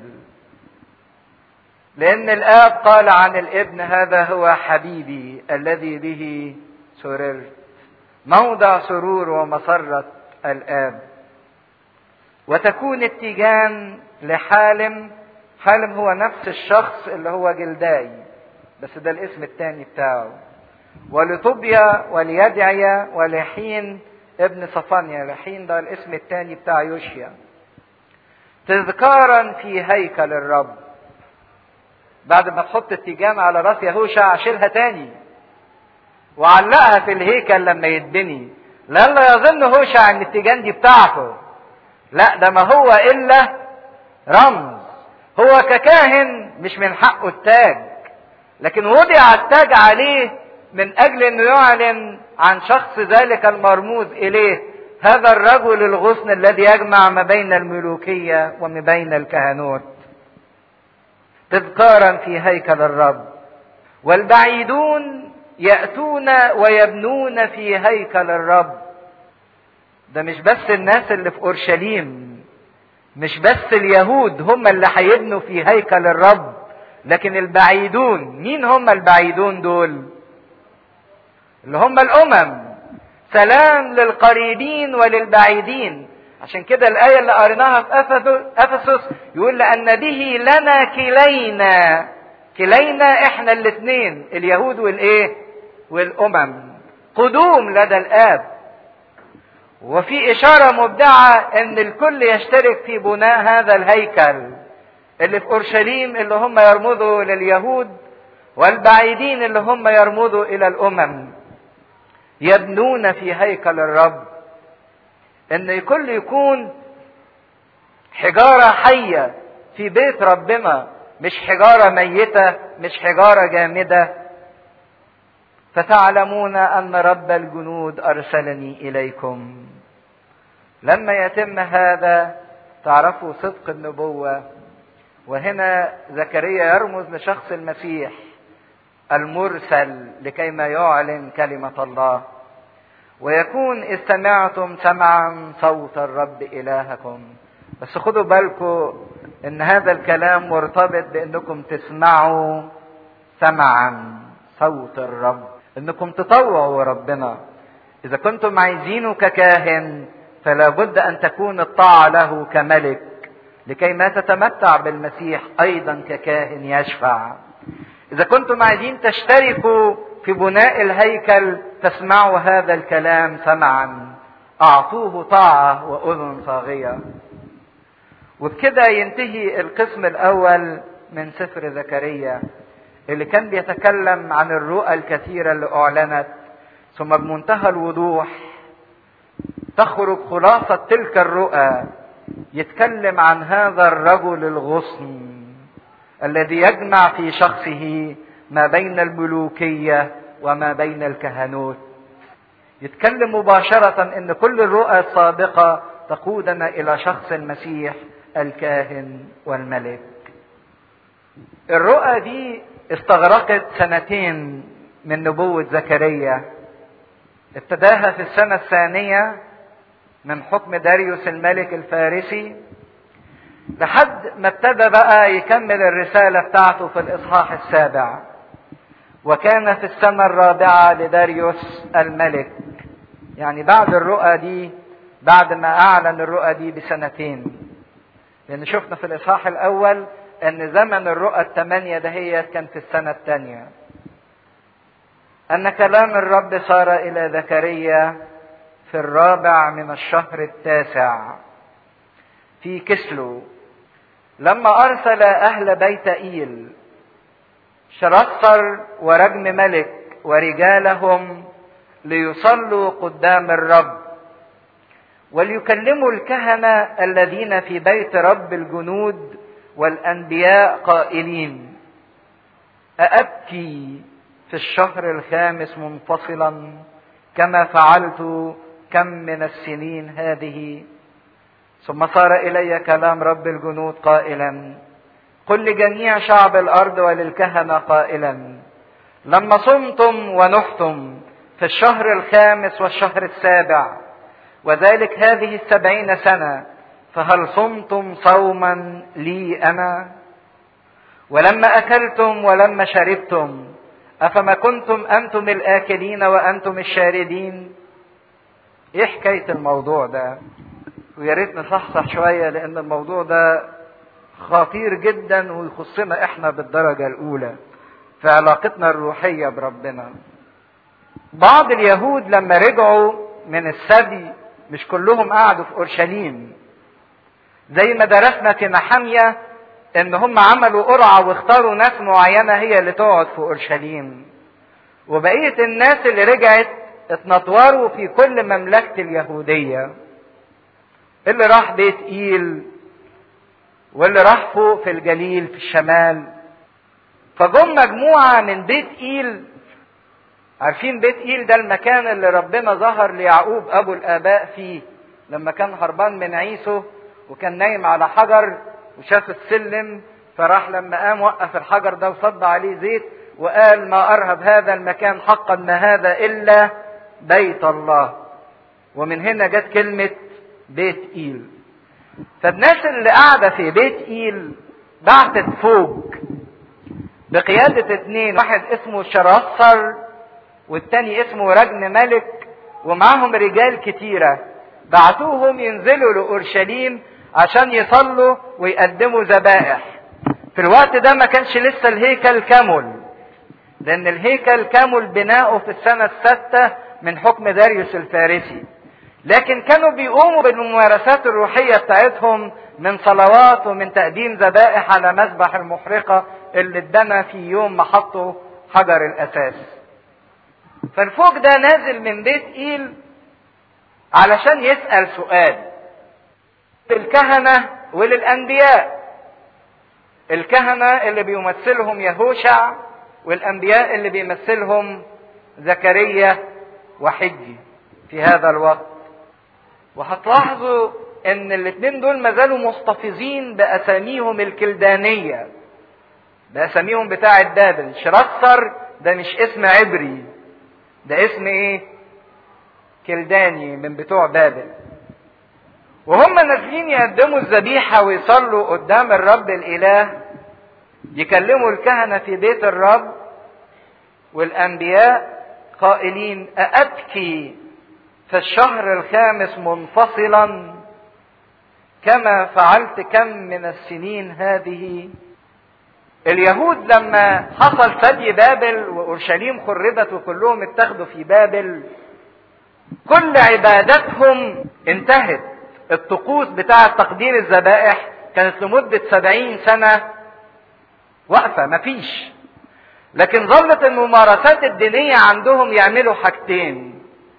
لان الاب قال عن الابن هذا هو حبيبي الذي به سررت موضع سرور ومسره الاب وتكون التيجان لحالم حالم هو نفس الشخص اللي هو جلداي بس ده الاسم الثاني بتاعه ولطوبيا وليدعيا ولحين ابن صفانيا لحين ده الاسم الثاني بتاع يوشيا تذكارا في هيكل الرب بعد ما تحط التيجان على راس يهوشع شيلها تاني وعلقها في الهيكل لما يتبني لألا يظن هوشع ان التيجان دي بتاعته لا ده ما هو الا رمز هو ككاهن مش من حقه التاج لكن وضع التاج عليه من اجل انه يعلن عن شخص ذلك المرموز اليه هذا الرجل الغصن الذي يجمع ما بين الملوكيه وما بين الكهنوت تذكارا في هيكل الرب والبعيدون ياتون ويبنون في هيكل الرب ده مش بس الناس اللي في اورشليم مش بس اليهود هم اللي هيبنوا في هيكل الرب لكن البعيدون مين هم البعيدون دول اللي هم الامم سلام للقريبين وللبعيدين عشان كده الآية اللي قريناها في أفسس يقول لأن به لنا كلينا كلينا احنا الاثنين اليهود والايه والامم قدوم لدى الاب وفي اشاره مبدعه ان الكل يشترك في بناء هذا الهيكل اللي في اورشليم اللي هم يرمزوا لليهود والبعيدين اللي هم يرمزوا الى الامم يبنون في هيكل الرب ان الكل يكون حجاره حيه في بيت ربنا مش حجاره ميته مش حجاره جامده فتعلمون ان رب الجنود ارسلني اليكم لما يتم هذا تعرفوا صدق النبوه وهنا زكريا يرمز لشخص المسيح المرسل لكي ما يعلن كلمه الله ويكون إذ سمعتم سمعا صوت الرب إلهكم بس خدوا بالكم إن هذا الكلام مرتبط بإنكم تسمعوا سمعا صوت الرب إنكم تطوعوا ربنا إذا كنتم عايزينه ككاهن فلا بد أن تكون الطاعة له كملك لكي ما تتمتع بالمسيح أيضا ككاهن يشفع إذا كنتم عايزين تشتركوا في بناء الهيكل تسمعوا هذا الكلام سمعا اعطوه طاعه واذن صاغيه وبكده ينتهي القسم الاول من سفر زكريا اللي كان بيتكلم عن الرؤى الكثيره اللي اعلنت ثم بمنتهى الوضوح تخرج خلاصه تلك الرؤى يتكلم عن هذا الرجل الغصن الذي يجمع في شخصه ما بين الملوكية وما بين الكهنوت يتكلم مباشرة ان كل الرؤى السابقة تقودنا الى شخص المسيح الكاهن والملك الرؤى دي استغرقت سنتين من نبوة زكريا ابتداها في السنة الثانية من حكم داريوس الملك الفارسي لحد ما ابتدى بقى يكمل الرسالة بتاعته في الإصحاح السابع وكان في السنة الرابعة لداريوس الملك يعني بعد الرؤى دي بعد ما أعلن الرؤى دي بسنتين لأن شفنا في الإصحاح الأول أن زمن الرؤى الثمانية دهيت كان في السنة الثانية أن كلام الرب صار إلى زكريا في الرابع من الشهر التاسع في كسلو لما أرسل أهل بيت إيل شرصر ورجم ملك ورجالهم ليصلوا قدام الرب وليكلموا الكهنة الذين في بيت رب الجنود والأنبياء قائلين أأبكي في الشهر الخامس منفصلا كما فعلت كم من السنين هذه ثم صار إلي كلام رب الجنود قائلا قل لجميع شعب الارض وللكهنه قائلا لما صمتم ونحتم في الشهر الخامس والشهر السابع وذلك هذه السبعين سنه فهل صمتم صوما لي انا ولما اكلتم ولما شربتم افما كنتم انتم الاكلين وانتم الشاردين ايه حكايه الموضوع ده ويا ريت نصحصح شويه لان الموضوع ده خطير جدا ويخصنا احنا بالدرجة الاولى في علاقتنا الروحية بربنا بعض اليهود لما رجعوا من السبي مش كلهم قعدوا في اورشليم زي ما درسنا في نحمية ان هم عملوا قرعة واختاروا ناس معينة هي اللي تقعد في اورشليم وبقية الناس اللي رجعت اتنطوروا في كل مملكة اليهودية اللي راح بيت ايل واللي راح فوق في الجليل في الشمال فجم مجموعة من بيت إيل عارفين بيت إيل ده المكان اللي ربنا ظهر ليعقوب أبو الآباء فيه لما كان هربان من عيسو وكان نايم على حجر وشاف السلم فراح لما قام وقف الحجر ده وصب عليه زيت وقال ما أرهب هذا المكان حقا ما هذا إلا بيت الله ومن هنا جت كلمة بيت إيل فالناس اللي قاعدة في بيت إيل بعتت فوج بقيادة اتنين واحد اسمه شراصر والتاني اسمه رجن ملك ومعاهم رجال كتيرة بعتوهم ينزلوا لأورشليم عشان يصلوا ويقدموا ذبائح في الوقت ده ما كانش لسه الهيكل كمل لأن الهيكل كمل بناؤه في السنة السادسة من حكم داريوس الفارسي لكن كانوا بيقوموا بالممارسات الروحية بتاعتهم من صلوات ومن تقديم ذبائح على مذبح المحرقة اللي اتبنى في يوم ما حطوا حجر الأساس فالفوق ده نازل من بيت إيل علشان يسأل سؤال للكهنة وللأنبياء الكهنة اللي بيمثلهم يهوشع والأنبياء اللي بيمثلهم زكريا وحجي في هذا الوقت وهتلاحظوا ان الاثنين دول ما زالوا محتفظين باساميهم الكلدانيه باساميهم بتاعه بابل شرصر ده مش اسم عبري ده اسم ايه كلداني من بتوع بابل وهم نازلين يقدموا الذبيحة ويصلوا قدام الرب الإله يكلموا الكهنة في بيت الرب والأنبياء قائلين أأبكي في الشهر الخامس منفصلا كما فعلت كم من السنين هذه اليهود لما حصل ثدي بابل واورشليم خربت وكلهم اتخذوا في بابل كل عباداتهم انتهت الطقوس بتاعة تقديم الذبائح كانت لمدة سبعين سنة واقفة مفيش لكن ظلت الممارسات الدينية عندهم يعملوا حاجتين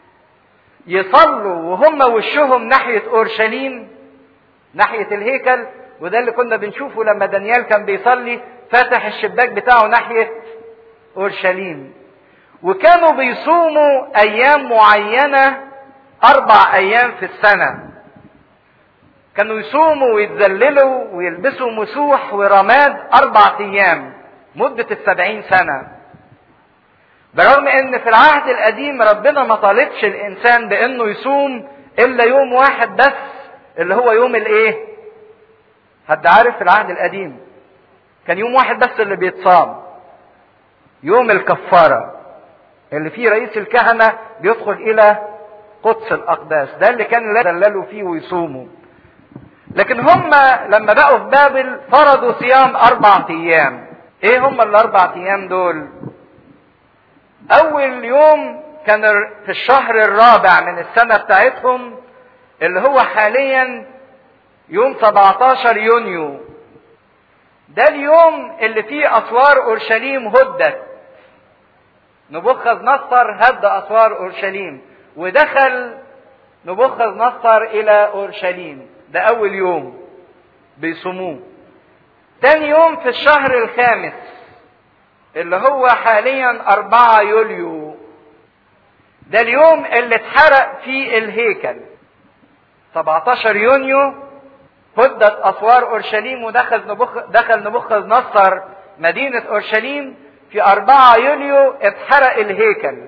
يصلوا وهم وشهم ناحية أورشليم ناحية الهيكل وده اللي كنا بنشوفه لما دانيال كان بيصلي فاتح الشباك بتاعه ناحية أورشليم وكانوا بيصوموا أيام معينة أربع أيام في السنة كانوا يصوموا ويتذللوا ويلبسوا مسوح ورماد أربع أيام مدة السبعين سنة برغم ان في العهد القديم ربنا ما طالبش الانسان بانه يصوم الا يوم واحد بس اللي هو يوم الايه حد عارف في العهد القديم كان يوم واحد بس اللي بيتصام يوم الكفارة اللي فيه رئيس الكهنة بيدخل الى قدس الاقداس ده اللي كان يدللوا فيه ويصوموا لكن هم لما بقوا في بابل فرضوا صيام اربع ايام ايه هم الاربع ايام دول اول يوم كان في الشهر الرابع من السنة بتاعتهم اللي هو حاليا يوم 17 يونيو ده اليوم اللي فيه اسوار اورشليم هدت نبوخذ نصر هد اسوار اورشليم ودخل نبوخذ نصر الى اورشليم ده اول يوم بيصوموه تاني يوم في الشهر الخامس اللي هو حاليا أربعة يوليو ده اليوم اللي اتحرق فيه الهيكل 17 يونيو هدت أسوار أورشليم ودخل نبخ دخل نبوخذ نصر مدينة أورشليم في 4 يوليو اتحرق الهيكل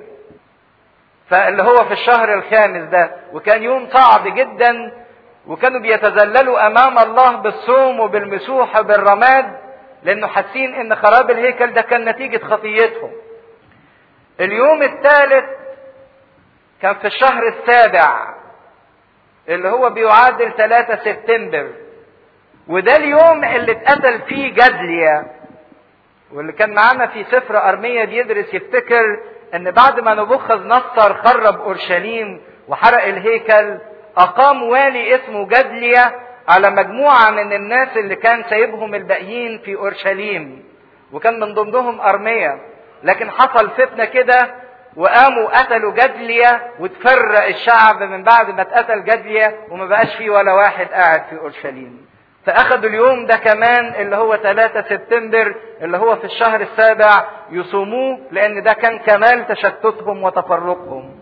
فاللي هو في الشهر الخامس ده وكان يوم صعب جدا وكانوا بيتذللوا أمام الله بالصوم وبالمسوح وبالرماد لانه حاسين ان خراب الهيكل ده كان نتيجة خطيتهم اليوم الثالث كان في الشهر السابع اللي هو بيعادل 3 سبتمبر وده اليوم اللي اتقتل فيه جدليا واللي كان معانا في سفر أرمية بيدرس يفتكر ان بعد ما نبوخذ نصر خرب اورشليم وحرق الهيكل اقام والي اسمه جدليا على مجموعة من الناس اللي كان سايبهم الباقيين في أورشليم وكان من ضمنهم أرمية لكن حصل فتنة كده وقاموا قتلوا جدليا وتفرق الشعب من بعد ما اتقتل جدليا وما بقاش فيه ولا واحد قاعد في أورشليم فأخدوا اليوم ده كمان اللي هو 3 سبتمبر اللي هو في الشهر السابع يصوموه لأن ده كان كمال تشتتهم وتفرقهم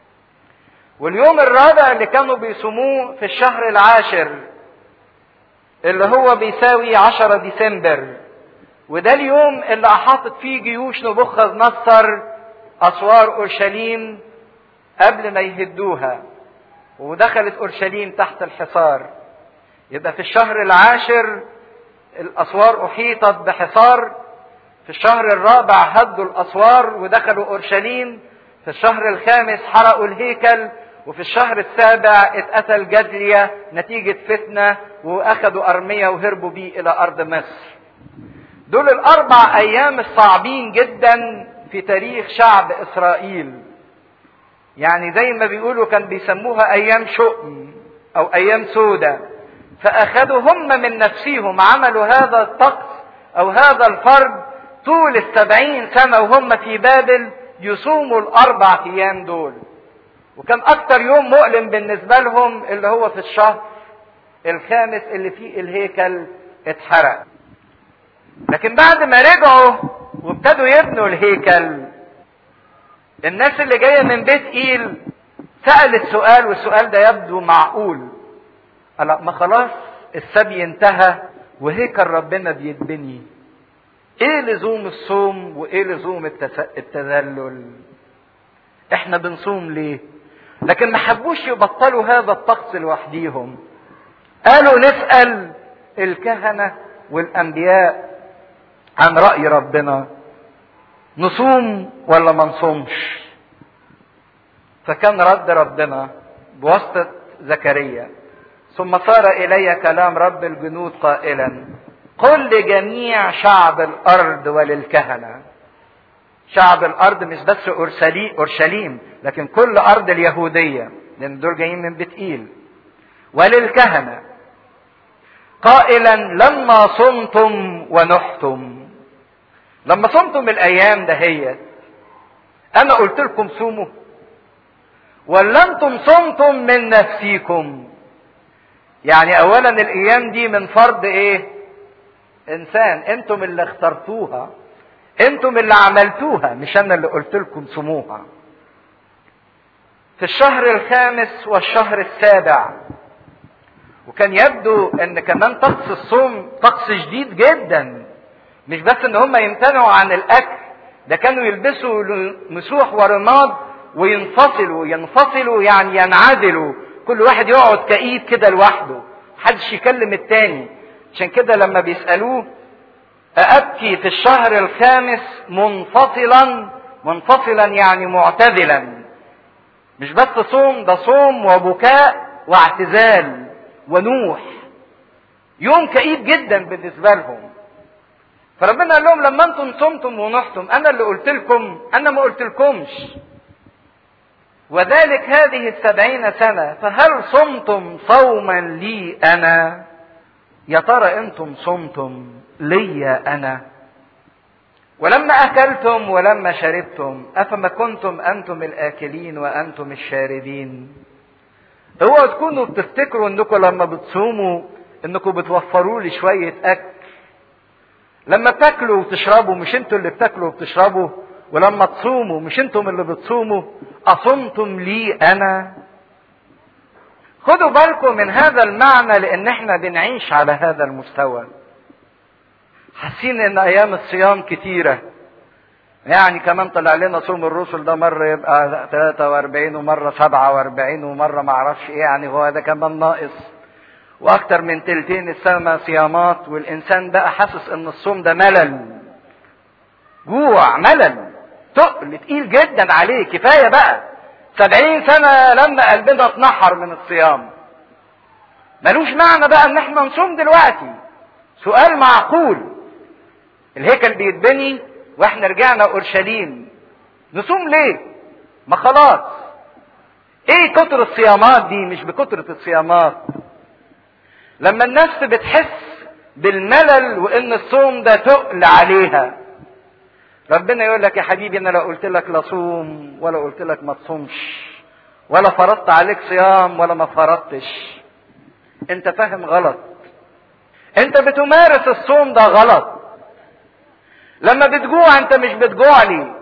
واليوم الرابع اللي كانوا بيصوموه في الشهر العاشر اللي هو بيساوي 10 ديسمبر وده اليوم اللي احاطت فيه جيوش نبوخذ نصر اسوار اورشليم قبل ما يهدوها ودخلت اورشليم تحت الحصار يبقى في الشهر العاشر الاسوار احيطت بحصار في الشهر الرابع هدوا الاسوار ودخلوا اورشليم في الشهر الخامس حرقوا الهيكل وفي الشهر السابع اتقتل جدليا نتيجة فتنة واخدوا ارمية وهربوا بيه الى ارض مصر دول الاربع ايام الصعبين جدا في تاريخ شعب اسرائيل يعني زي ما بيقولوا كان بيسموها ايام شؤم او ايام سودة فاخذوا هم من نفسهم عملوا هذا الطقس او هذا الفرض طول السبعين سنة وهم في بابل يصوموا الاربع ايام دول وكان اكتر يوم مؤلم بالنسبة لهم اللي هو في الشهر الخامس اللي فيه الهيكل اتحرق لكن بعد ما رجعوا وابتدوا يبنوا الهيكل الناس اللي جايه من بيت ايل سالت سؤال والسؤال ده يبدو معقول قال ما خلاص السبي انتهى وهيكل ربنا بيتبني ايه لزوم الصوم وايه لزوم التذلل احنا بنصوم ليه لكن ما حبوش يبطلوا هذا الطقس لوحديهم قالوا نسال الكهنه والانبياء عن راي ربنا نصوم ولا ما نصومش فكان رد ربنا بواسطة زكريا ثم صار إلي كلام رب الجنود قائلا قل لجميع شعب الأرض وللكهنة شعب الأرض مش بس أورشليم لكن كل أرض اليهودية لأن دول جايين من بيت إيل وللكهنة قائلا لما صمتم ونحتم لما صمتم الايام دهيت انا قلت لكم صوموا ولا انتم صمتم من نفسيكم يعني اولا الايام دي من فرض ايه انسان انتم اللي اخترتوها انتم اللي عملتوها مش انا اللي قلت لكم صوموها في الشهر الخامس والشهر السابع وكان يبدو ان كمان طقس الصوم طقس شديد جدا مش بس ان هم يمتنعوا عن الاكل ده كانوا يلبسوا مسوح ورماد وينفصلوا ينفصلوا يعني ينعزلوا كل واحد يقعد كئيب كده لوحده محدش يكلم التاني عشان كده لما بيسألوه أأبكي في الشهر الخامس منفصلا منفصلا يعني معتزلا مش بس صوم ده صوم وبكاء واعتزال ونوح يوم كئيب جدا بالنسبة لهم فربنا قال لهم لما انتم صمتم ونحتم انا اللي قلت لكم انا ما قلت لكمش وذلك هذه السبعين سنة فهل صمتم صوما لي انا يا ترى انتم صمتم لي انا ولما اكلتم ولما شربتم افما كنتم انتم الاكلين وانتم الشاربين اوعوا تكونوا بتفتكروا انكم لما بتصوموا انكم بتوفروا لي شويه اكل لما تاكلوا وتشربوا مش انتوا اللي بتاكلوا وبتشربوا ولما تصوموا مش انتم اللي بتصوموا اصمتم لي انا خدوا بالكم من هذا المعنى لان احنا بنعيش على هذا المستوى حاسين ان ايام الصيام كتيره يعني كمان طلع لنا صوم الرسل ده مرة يبقى 43 ومرة 47 ومرة ما اعرفش ايه يعني هو ده كمان ناقص واكتر من تلتين السنة صيامات والانسان بقى حاسس ان الصوم ده ملل جوع ملل تقل تقيل جدا عليه كفاية بقى سبعين سنة لما قلبنا اتنحر من الصيام ملوش معنى بقى ان احنا نصوم دلوقتي سؤال معقول الهيكل بيتبني واحنا رجعنا اورشليم نصوم ليه ما خلاص ايه كتر الصيامات دي مش بكترة الصيامات لما النفس بتحس بالملل وان الصوم ده تقل عليها ربنا يقول لك يا حبيبي انا لو قلت لك لا صوم ولا قلت لك ما تصومش ولا فرضت عليك صيام ولا ما فرضتش انت فاهم غلط انت بتمارس الصوم ده غلط لما بتجوع انت مش بتجوع لي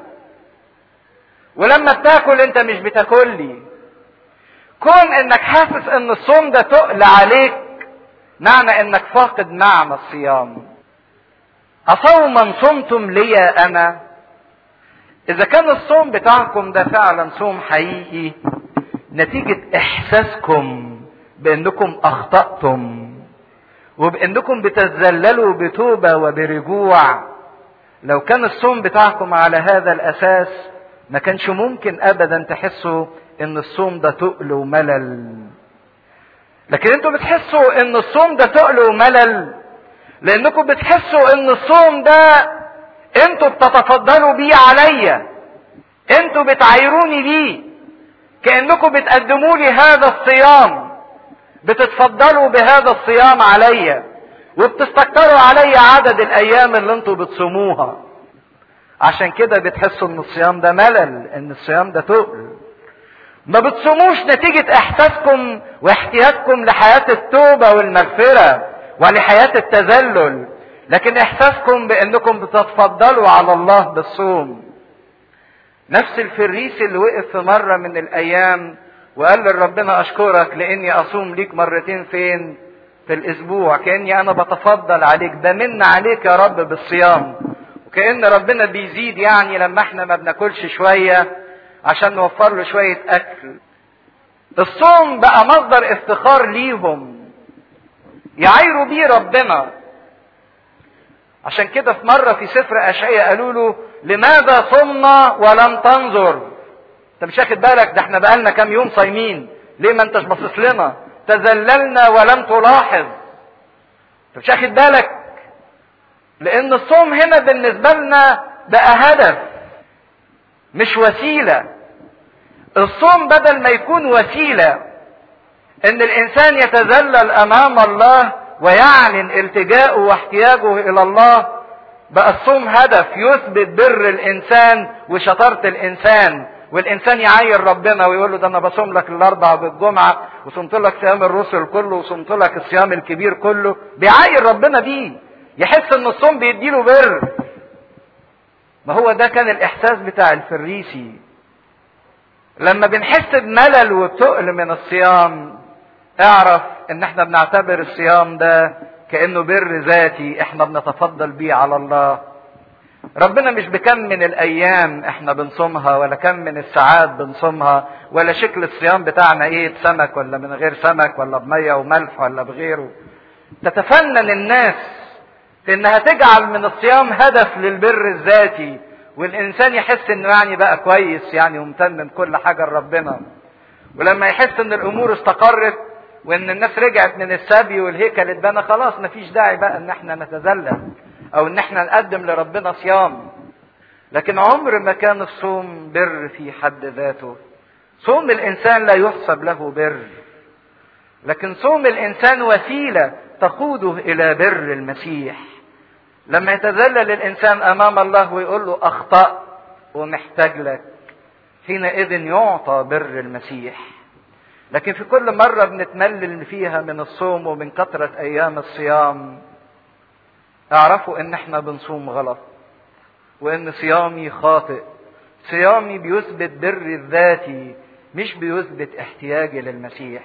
ولما بتاكل انت مش بتاكل لي كون انك حاسس ان الصوم ده تقل عليك معنى انك فاقد معنى الصيام اصوما صمتم لي انا اذا كان الصوم بتاعكم ده فعلا صوم حقيقي نتيجة احساسكم بانكم اخطأتم وبانكم بتتذللوا بتوبة وبرجوع لو كان الصوم بتاعكم على هذا الاساس ما كانش ممكن ابدا تحسوا ان الصوم ده تقل وملل لكن انتوا بتحسوا ان الصوم ده تقل وملل لانكم بتحسوا ان الصوم ده انتوا بتتفضلوا بيه عليا انتوا بتعايروني بيه كانكم بتقدموا لي هذا الصيام بتتفضلوا بهذا الصيام عليا وبتستكتروا عليا عدد الايام اللي انتوا بتصوموها عشان كده بتحسوا ان الصيام ده ملل ان الصيام ده تقل ما بتصوموش نتيجة احساسكم واحتياجكم لحياة التوبة والمغفرة ولحياة التذلل لكن احساسكم بانكم بتتفضلوا على الله بالصوم نفس الفريسي اللي وقف في مرة من الايام وقال لربنا اشكرك لاني اصوم ليك مرتين فين في الاسبوع كاني انا بتفضل عليك بمن عليك يا رب بالصيام وكان ربنا بيزيد يعني لما احنا ما بناكلش شويه عشان نوفر له شويه اكل الصوم بقى مصدر افتخار ليهم يعايروا بيه ربنا عشان كده في مرة في سفر أشعية قالوا له لماذا صمنا ولم تنظر انت مش واخد بالك ده احنا بقالنا كام يوم صايمين ليه ما انتش باصص لنا تذللنا ولم تلاحظ انت مش واخد بالك لان الصوم هنا بالنسبه لنا بقى هدف مش وسيله الصوم بدل ما يكون وسيله ان الانسان يتذلل امام الله ويعلن التجاءه واحتياجه الى الله بقى الصوم هدف يثبت بر الانسان وشطاره الانسان والانسان يعاير ربنا ويقول له ده انا بصوم لك الاربع بالجمعه وصمت لك صيام الرسل كله وصمت لك الصيام الكبير كله بيعاير ربنا بيه يحس ان الصوم بيديله بر ما هو ده كان الاحساس بتاع الفريسي لما بنحس بملل وبتقل من الصيام اعرف ان احنا بنعتبر الصيام ده كانه بر ذاتي احنا بنتفضل بيه على الله ربنا مش بكم من الايام احنا بنصومها ولا كم من الساعات بنصومها ولا شكل الصيام بتاعنا ايه بسمك ولا من غير سمك ولا بميه وملح ولا بغيره تتفنن الناس في انها تجعل من الصيام هدف للبر الذاتي والانسان يحس انه يعني بقى كويس يعني ومتمم كل حاجه لربنا ولما يحس ان الامور استقرت وان الناس رجعت من السبي والهيكل اتبنى خلاص مفيش داعي بقى ان احنا نتذلل او ان احنا نقدم لربنا صيام لكن عمر ما كان الصوم بر في حد ذاته صوم الانسان لا يحسب له بر لكن صوم الانسان وسيله تقوده الى بر المسيح لما يتذلل الانسان امام الله ويقول له اخطات ومحتاج لك حينئذ يعطى بر المسيح لكن في كل مرة بنتملل فيها من الصوم ومن كثرة أيام الصيام اعرفوا ان احنا بنصوم غلط وان صيامي خاطئ صيامي بيثبت بري الذاتي مش بيثبت احتياجي للمسيح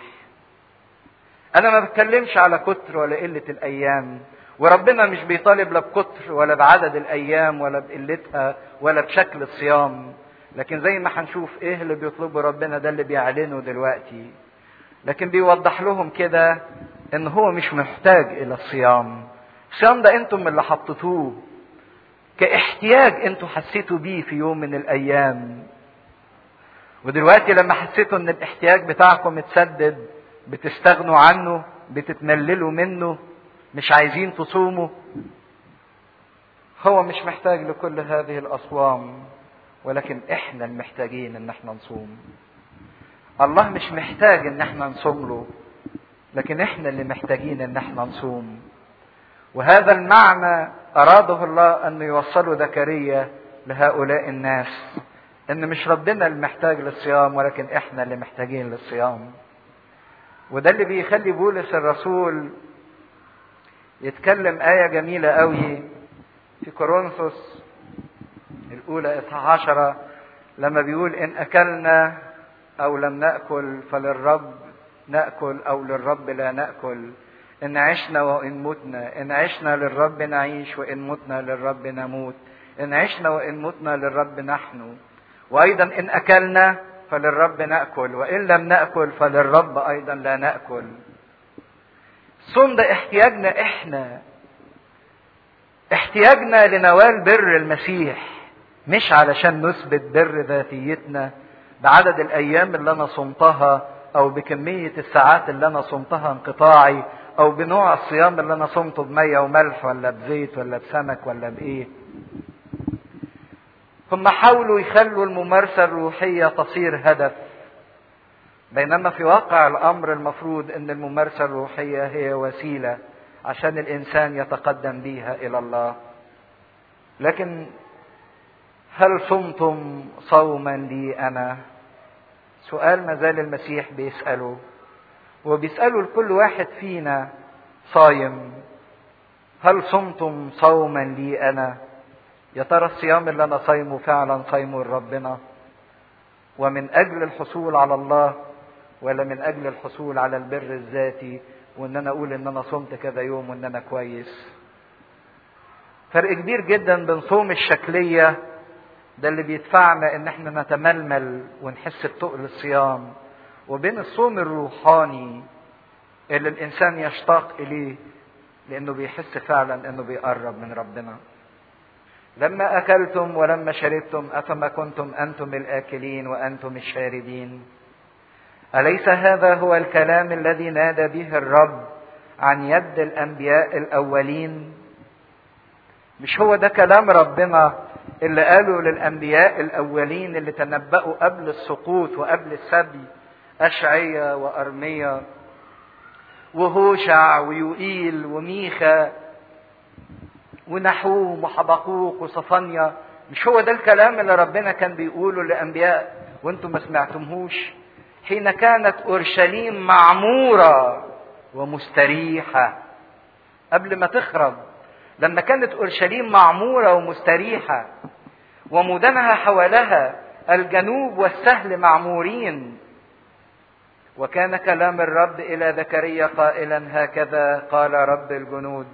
انا ما بتكلمش على كتر ولا قلة الايام وربنا مش بيطالب لا بكتر ولا بعدد الايام ولا بقلتها ولا بشكل الصيام لكن زي ما هنشوف ايه اللي بيطلبه ربنا ده اللي بيعلنه دلوقتي لكن بيوضح لهم كده ان هو مش محتاج الى الصيام الصيام ده انتم اللي حطيتوه كاحتياج انتوا حسيتوا بيه في يوم من الايام ودلوقتي لما حسيتوا ان الاحتياج بتاعكم اتسدد بتستغنوا عنه بتتمللوا منه مش عايزين تصوموا هو مش محتاج لكل هذه الاصوام ولكن احنا المحتاجين ان احنا نصوم الله مش محتاج ان احنا نصوم له لكن احنا اللي محتاجين ان احنا نصوم وهذا المعنى اراده الله ان يوصله زكريا لهؤلاء الناس ان مش ربنا اللي محتاج للصيام ولكن احنا اللي محتاجين للصيام وده اللي بيخلي بولس الرسول يتكلم آية جميلة قوي في كورنثوس الأولى إصحاح عشرة لما بيقول إن أكلنا أو لم نأكل فللرب نأكل أو للرب لا نأكل إن عشنا وإن متنا إن عشنا للرب نعيش وإن متنا للرب نموت إن عشنا وإن متنا للرب نحن وأيضا إن أكلنا فللرب نأكل وإن لم نأكل فللرب أيضا لا نأكل الصوم ده احتياجنا إحنا احتياجنا لنوال بر المسيح مش علشان نثبت بر ذاتيتنا بعدد الايام اللي انا صمتها او بكمية الساعات اللي انا صمتها انقطاعي او بنوع الصيام اللي انا صمته بمية وملح ولا بزيت ولا بسمك ولا بايه هم حاولوا يخلوا الممارسة الروحية تصير هدف بينما في واقع الأمر المفروض أن الممارسة الروحية هي وسيلة عشان الإنسان يتقدم بيها إلى الله لكن هل صمتم صوما لي أنا سؤال ما زال المسيح بيسأله وبيسأله لكل واحد فينا صايم هل صمتم صوما لي أنا يا ترى الصيام اللي أنا صايمه فعلا صايمه لربنا ومن أجل الحصول على الله ولا من أجل الحصول على البر الذاتي وإن أنا أقول إن أنا صمت كذا يوم وإن أنا كويس فرق كبير جدا بين صوم الشكلية ده اللي بيدفعنا ان احنا نتململ ونحس بتقل الصيام وبين الصوم الروحاني اللي الانسان يشتاق اليه لانه بيحس فعلا انه بيقرب من ربنا لما اكلتم ولما شربتم افما كنتم انتم الاكلين وانتم الشاربين اليس هذا هو الكلام الذي نادى به الرب عن يد الانبياء الاولين مش هو ده كلام ربنا اللي قالوا للانبياء الاولين اللي تنبأوا قبل السقوط وقبل السبي اشعيا وارميا وهوشع ويوئيل وميخا ونحوم وحبقوق وصفانيا مش هو ده الكلام اللي ربنا كان بيقوله للانبياء وانتم ما سمعتمهوش حين كانت اورشليم معموره ومستريحه قبل ما تخرب لما كانت اورشليم معموره ومستريحه ومدنها حولها الجنوب والسهل معمورين وكان كلام الرب الى زكريا قائلا هكذا قال رب الجنود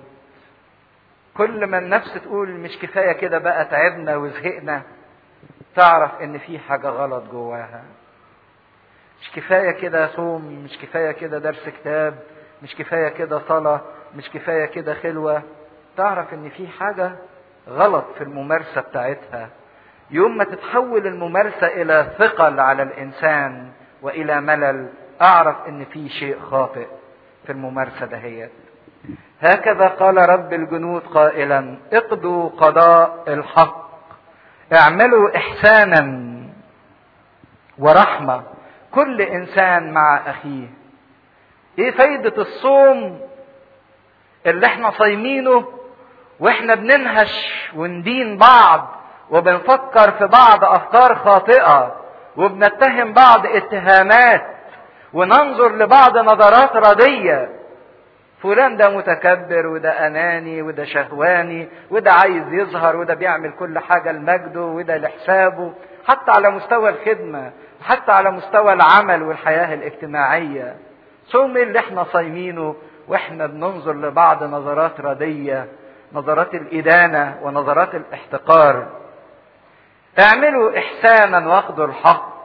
كل ما النفس تقول مش كفايه كده بقى تعبنا وزهقنا تعرف ان في حاجه غلط جواها مش كفايه كده صوم مش كفايه كده درس كتاب مش كفايه كده صلاه مش كفايه كده خلوه تعرف ان في حاجة غلط في الممارسة بتاعتها يوم ما تتحول الممارسة الى ثقل على الانسان والى ملل اعرف ان في شيء خاطئ في الممارسة دهيت هكذا قال رب الجنود قائلا اقضوا قضاء الحق اعملوا احسانا ورحمة كل انسان مع اخيه ايه فايدة الصوم اللي احنا صايمينه واحنا بننهش وندين بعض وبنفكر في بعض افكار خاطئه وبنتهم بعض اتهامات وننظر لبعض نظرات رديه فلان ده متكبر وده اناني وده شهواني وده عايز يظهر وده بيعمل كل حاجه لمجده وده لحسابه حتى على مستوى الخدمه حتى على مستوى العمل والحياه الاجتماعيه صوم اللي احنا صايمينه واحنا بننظر لبعض نظرات رديه نظرات الإدانة ونظرات الاحتقار اعملوا إحسانا واخذوا الحق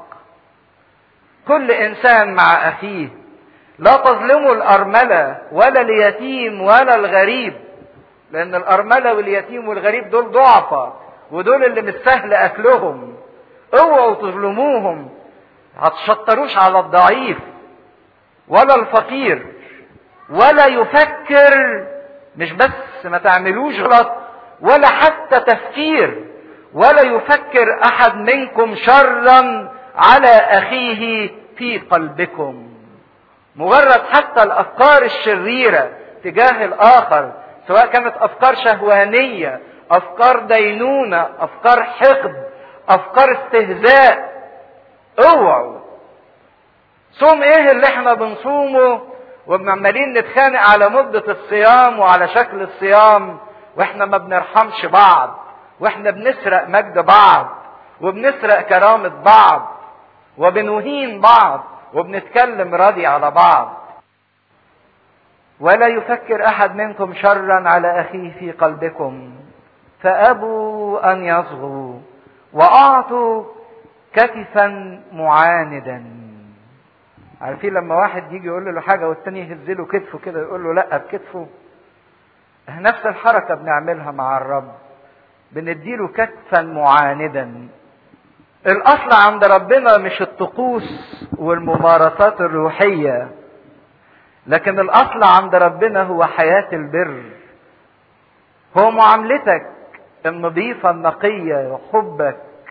كل إنسان مع أخيه لا تظلموا الأرملة ولا اليتيم ولا الغريب لأن الأرملة واليتيم والغريب دول ضعفة ودول اللي مش سهل أكلهم اوعوا تظلموهم هتشطروش على الضعيف ولا الفقير ولا يفكر مش بس ما تعملوش غلط ولا حتى تفكير ولا يفكر احد منكم شرا على اخيه في قلبكم مجرد حتى الافكار الشريره تجاه الاخر سواء كانت افكار شهوانيه افكار دينونه افكار حقد افكار استهزاء اوعوا صوم ايه اللي احنا بنصومه وعمالين نتخانق على مدة الصيام وعلى شكل الصيام واحنا ما بنرحمش بعض واحنا بنسرق مجد بعض وبنسرق كرامة بعض وبنهين بعض وبنتكلم راضي على بعض ولا يفكر احد منكم شرا على اخيه في قلبكم فابوا ان يصغوا واعطوا كتفا معاندا عارفين لما واحد يجي يقول له حاجه والتاني يهز له كتفه كده يقول له لا بكتفه نفس الحركه بنعملها مع الرب بنديله كتفا معاندا الاصل عند ربنا مش الطقوس والممارسات الروحيه لكن الاصل عند ربنا هو حياه البر هو معاملتك النظيفه النقيه وحبك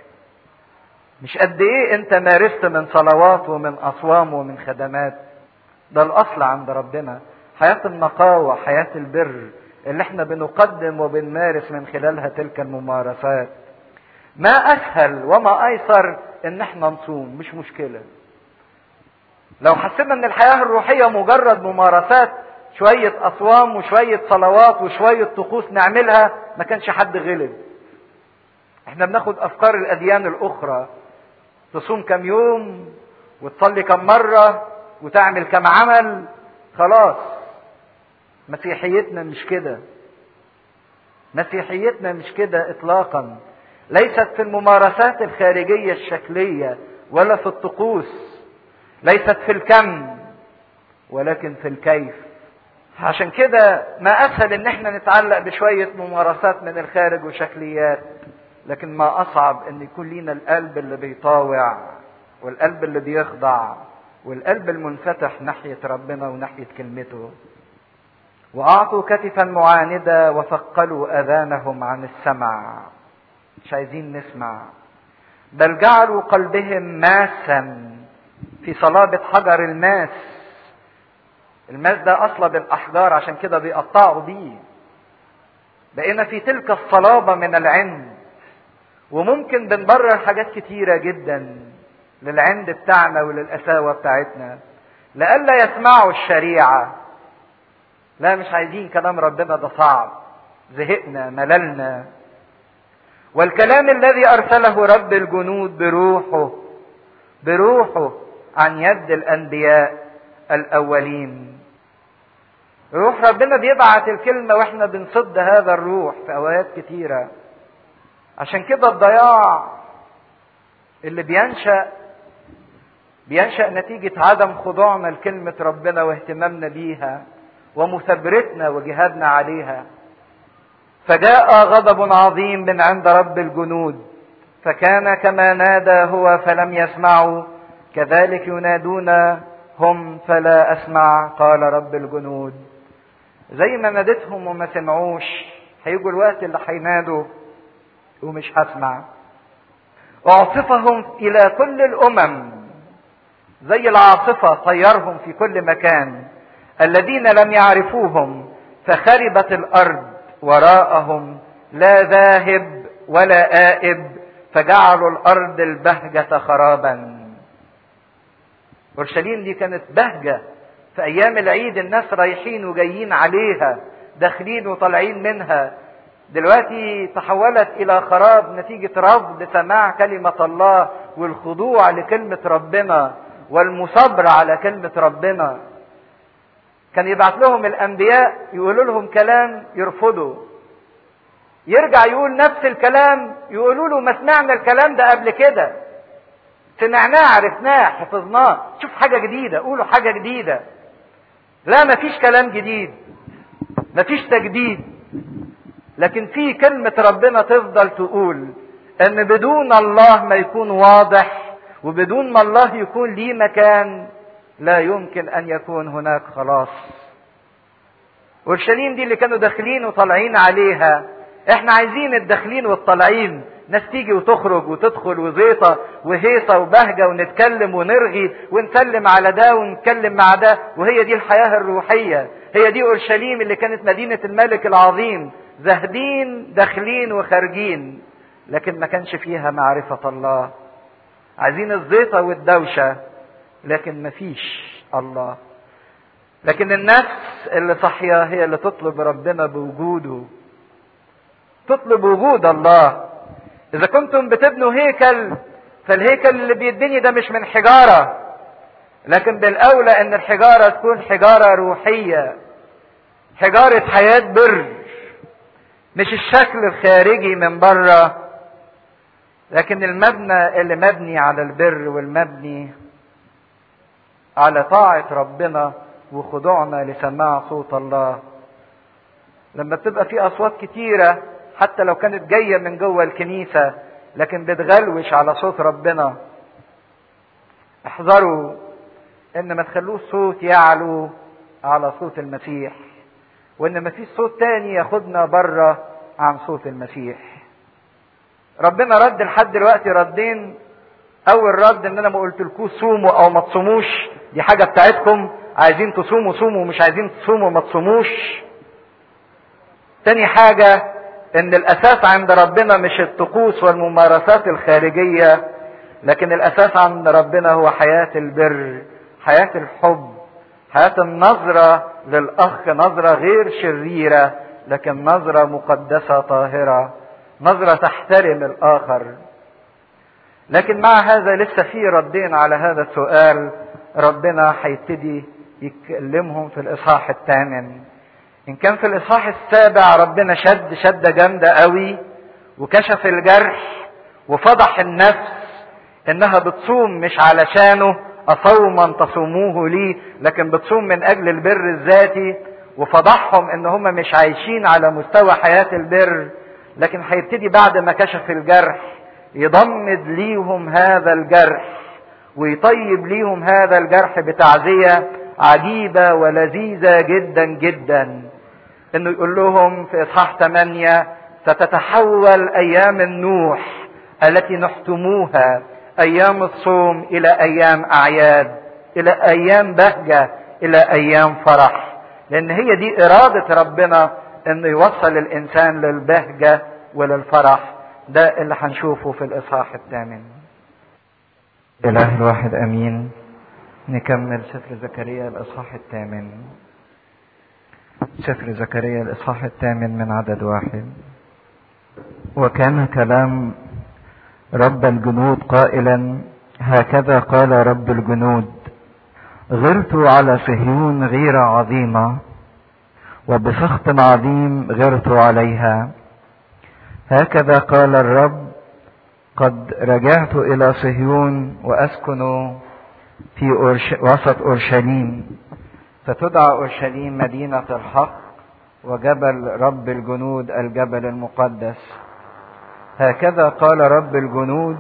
مش قد ايه انت مارست من صلوات ومن اصوام ومن خدمات ده الاصل عند ربنا حياة النقاوة حياة البر اللي احنا بنقدم وبنمارس من خلالها تلك الممارسات ما اسهل وما ايسر ان احنا نصوم مش مشكلة لو حسينا ان الحياة الروحية مجرد ممارسات شوية اصوام وشوية صلوات وشوية طقوس نعملها ما كانش حد غلب احنا بناخد افكار الاديان الاخرى تصوم كم يوم وتصلي كم مرة وتعمل كم عمل خلاص مسيحيتنا مش كده مسيحيتنا مش كده اطلاقا ليست في الممارسات الخارجية الشكلية ولا في الطقوس ليست في الكم ولكن في الكيف عشان كده ما اسهل ان احنا نتعلق بشوية ممارسات من الخارج وشكليات لكن ما اصعب ان يكون لينا القلب اللي بيطاوع والقلب اللي بيخضع والقلب المنفتح ناحية ربنا وناحية كلمته واعطوا كتفا معاندة وثقلوا اذانهم عن السمع مش عايزين نسمع بل جعلوا قلبهم ماسا في صلابة حجر الماس الماس ده اصلب الاحجار عشان كده بيقطعوا بيه بقينا في تلك الصلابة من العند وممكن بنبرر حاجات كتيرة جدا للعند بتاعنا وللقساوة بتاعتنا لئلا يسمعوا الشريعة لا مش عايزين كلام ربنا ده صعب زهقنا مللنا والكلام الذي ارسله رب الجنود بروحه بروحه عن يد الانبياء الاولين روح ربنا بيبعت الكلمه واحنا بنصد هذا الروح في اوقات كتيره عشان كده الضياع اللي بينشا بينشا نتيجه عدم خضوعنا لكلمه ربنا واهتمامنا بيها ومثابرتنا وجهادنا عليها فجاء غضب عظيم من عند رب الجنود فكان كما نادى هو فلم يسمعوا كذلك ينادون هم فلا اسمع قال رب الجنود زي ما نادتهم وما سمعوش هيجوا الوقت اللي هينادوا ومش هسمع اعصفهم الى كل الامم زي العاصفة طيرهم في كل مكان الذين لم يعرفوهم فخربت الارض وراءهم لا ذاهب ولا آئب فجعلوا الارض البهجة خرابا اورشليم دي كانت بهجة في ايام العيد الناس رايحين وجايين عليها داخلين وطالعين منها دلوقتي تحولت الى خراب نتيجة رفض سماع كلمة الله والخضوع لكلمة ربنا والمصابرة على كلمة ربنا كان يبعت لهم الانبياء يقولوا لهم كلام يرفضوا يرجع يقول نفس الكلام يقولوا له ما سمعنا الكلام ده قبل كده سمعناه عرفناه حفظناه شوف حاجة جديدة قولوا حاجة جديدة لا مفيش كلام جديد مفيش تجديد لكن في كلمة ربنا تفضل تقول ان بدون الله ما يكون واضح وبدون ما الله يكون ليه مكان لا يمكن ان يكون هناك خلاص اورشليم دي اللي كانوا داخلين وطالعين عليها احنا عايزين الداخلين والطالعين ناس تيجي وتخرج وتدخل وزيطة وهيصة وبهجة ونتكلم ونرغي ونسلم على ده ونتكلم مع ده وهي دي الحياة الروحية هي دي أورشليم اللي كانت مدينة الملك العظيم زاهدين داخلين وخارجين لكن ما كانش فيها معرفة الله عايزين الزيطة والدوشة لكن ما فيش الله لكن النفس اللي صحية هي اللي تطلب ربنا بوجوده تطلب وجود الله إذا كنتم بتبنوا هيكل فالهيكل اللي بيدني ده مش من حجارة لكن بالأولى إن الحجارة تكون حجارة روحية حجارة حياة بر مش الشكل الخارجي من بره لكن المبنى اللي مبني على البر والمبني على طاعة ربنا وخضوعنا لسماع صوت الله لما بتبقى في أصوات كتيرة حتى لو كانت جاية من جوه الكنيسة لكن بتغلوش على صوت ربنا احذروا ان ما تخلوش صوت يعلو على صوت المسيح وان ما فيش صوت تاني ياخدنا بره عن صوت المسيح ربنا رد لحد دلوقتي ردين اول رد ان انا ما قلتلكوش صوموا او ما تصوموش دي حاجه بتاعتكم عايزين تصوموا صوموا مش عايزين تصوموا ما تصوموش تاني حاجه ان الاساس عند ربنا مش الطقوس والممارسات الخارجيه لكن الاساس عند ربنا هو حياه البر حياه الحب حياه النظره للاخ نظره غير شريره لكن نظره مقدسه طاهره نظره تحترم الاخر لكن مع هذا لسه في ردين على هذا السؤال ربنا هيبتدي يكلمهم في الاصحاح الثامن ان كان في الاصحاح السابع ربنا شد شده جامده قوي وكشف الجرح وفضح النفس انها بتصوم مش علشانه اصوما تصوموه لي لكن بتصوم من اجل البر الذاتي وفضحهم ان هم مش عايشين على مستوى حياه البر لكن هيبتدي بعد ما كشف الجرح يضمد ليهم هذا الجرح ويطيب ليهم هذا الجرح بتعزية عجيبة ولذيذة جدا جدا انه يقول لهم في اصحاح 8 ستتحول ايام النوح التي نحتموها ايام الصوم الى ايام اعياد الى ايام بهجة الى ايام فرح لان هي دي ارادة ربنا انه يوصل الانسان للبهجة وللفرح ده اللي هنشوفه في الاصحاح الثامن إله الواحد أمين نكمل سفر زكريا الإصحاح الثامن سفر زكريا الإصحاح الثامن من عدد واحد وكان كلام رب الجنود قائلا هكذا قال رب الجنود غرت على صهيون غيرة عظيمة وبسخط عظيم غرت عليها هكذا قال الرب قد رجعت إلى صهيون وأسكن في أرش... وسط أورشليم فتدعى أورشليم مدينة الحق وجبل رب الجنود الجبل المقدس هكذا قال رب الجنود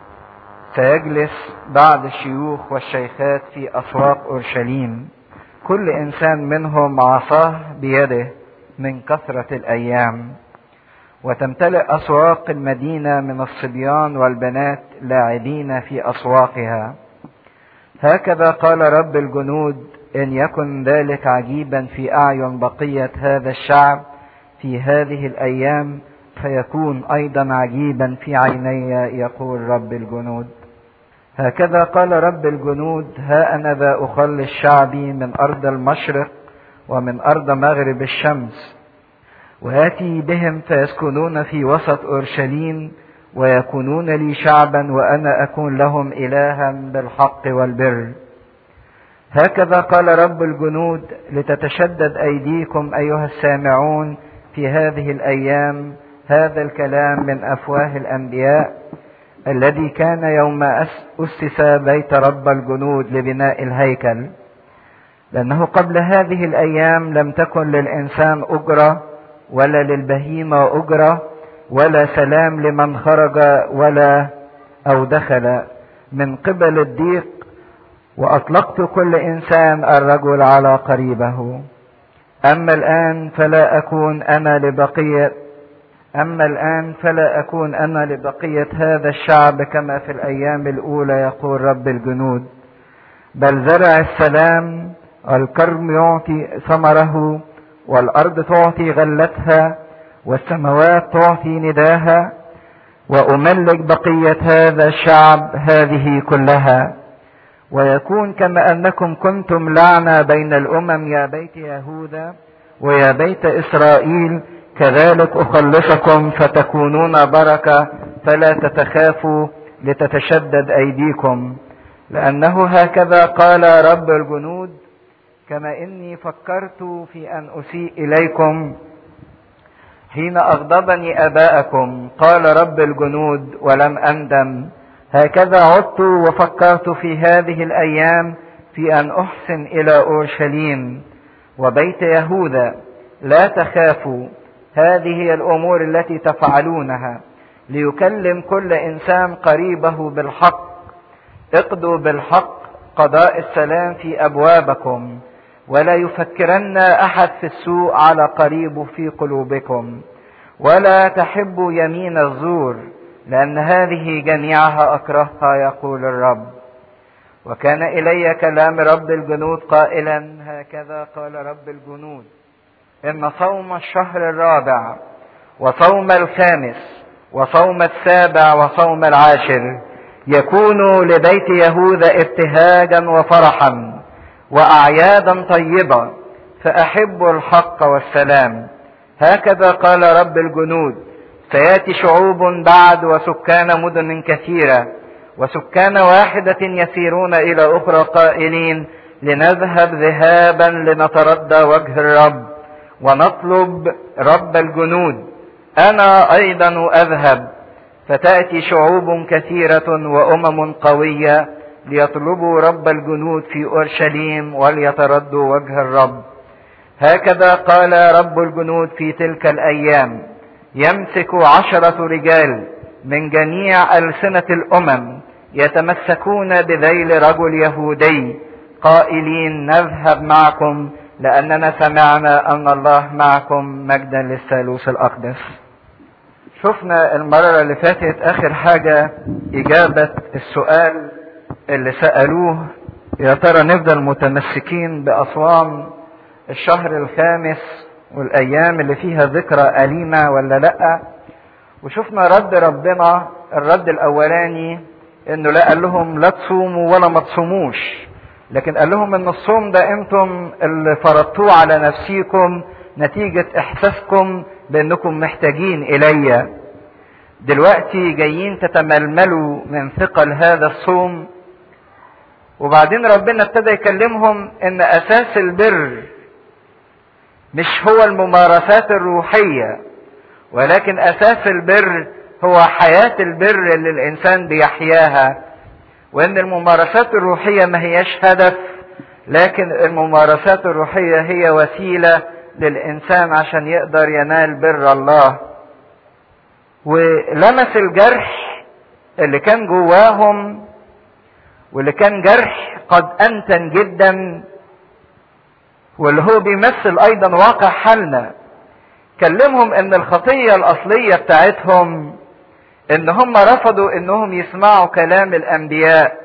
سيجلس بعد الشيوخ والشيخات في أسواق أورشليم كل إنسان منهم عصاه بيده من كثرة الأيام وتمتلئ أسواق المدينة من الصبيان والبنات لاعبين في أسواقها هكذا قال رب الجنود إن يكن ذلك عجيبا في أعين بقية هذا الشعب في هذه الأيام فيكون أيضا عجيبا في عيني يقول رب الجنود هكذا قال رب الجنود ها أنا ذا أخلص شعبي من أرض المشرق ومن أرض مغرب الشمس وآتي بهم فيسكنون في وسط أورشليم ويكونون لي شعبا وأنا أكون لهم إلها بالحق والبر هكذا قال رب الجنود لتتشدد أيديكم أيها السامعون في هذه الأيام هذا الكلام من أفواه الأنبياء الذي كان يوم أسس بيت رب الجنود لبناء الهيكل لأنه قبل هذه الأيام لم تكن للإنسان أجرة ولا للبهيمة أجرة ولا سلام لمن خرج ولا أو دخل من قبل الضيق وأطلقت كل إنسان الرجل على قريبه أما الآن فلا أكون أنا لبقية أما الآن فلا أكون أنا لبقية هذا الشعب كما في الأيام الأولى يقول رب الجنود بل زرع السلام الكرم يعطي ثمره والأرض تعطي غلتها والسماوات تعطي نداها وأملك بقية هذا الشعب هذه كلها ويكون كما أنكم كنتم لعنة بين الأمم يا بيت يهوذا ويا بيت إسرائيل كذلك أخلصكم فتكونون بركة فلا تتخافوا لتتشدد أيديكم لأنه هكذا قال رب الجنود كما إني فكرت في أن أسيء إليكم حين أغضبني أباءكم قال رب الجنود ولم أندم هكذا عدت وفكرت في هذه الأيام في أن أحسن إلى أورشليم وبيت يهوذا لا تخافوا هذه هي الأمور التي تفعلونها ليكلم كل إنسان قريبه بالحق اقضوا بالحق قضاء السلام في أبوابكم ولا يفكرن أحد في السوء على قريبه في قلوبكم ولا تحبوا يمين الزور لأن هذه جميعها أكرهها يقول الرب وكان إلي كلام رب الجنود قائلا هكذا قال رب الجنود إن صوم الشهر الرابع وصوم الخامس وصوم السابع وصوم العاشر يكون لبيت يهوذا ابتهاجا وفرحا وأعيادا طيبة فأحب الحق والسلام هكذا قال رب الجنود سياتي شعوب بعد وسكان مدن كثيره وسكان واحده يسيرون الى اخرى قائلين لنذهب ذهابا لنتردى وجه الرب ونطلب رب الجنود انا ايضا اذهب فتاتي شعوب كثيره وامم قويه ليطلبوا رب الجنود في اورشليم وليتردوا وجه الرب هكذا قال رب الجنود في تلك الايام يمسك عشره رجال من جميع السنه الامم يتمسكون بذيل رجل يهودي قائلين نذهب معكم لاننا سمعنا ان الله معكم مجدا للثالوث الاقدس شفنا المرة اللي فاتت آخر حاجة إجابة السؤال اللي سألوه يا ترى نفضل متمسكين بأصوام الشهر الخامس والأيام اللي فيها ذكرى أليمة ولا لأ وشفنا رد ربنا الرد الأولاني إنه لا قال لهم لا تصوموا ولا ما تصوموش لكن قال لهم إن الصوم ده أنتم اللي فرضتوه على نفسيكم نتيجة إحساسكم بأنكم محتاجين إلي دلوقتي جايين تتململوا من ثقل هذا الصوم وبعدين ربنا ابتدى يكلمهم ان اساس البر مش هو الممارسات الروحية ولكن اساس البر هو حياة البر اللي الانسان بيحياها وان الممارسات الروحية ما هياش هدف لكن الممارسات الروحية هي وسيلة للانسان عشان يقدر ينال بر الله ولمس الجرح اللي كان جواهم واللي كان جرح قد انتن جدا واللي هو بيمثل ايضا واقع حالنا كلمهم ان الخطية الاصلية بتاعتهم ان هم رفضوا انهم يسمعوا كلام الانبياء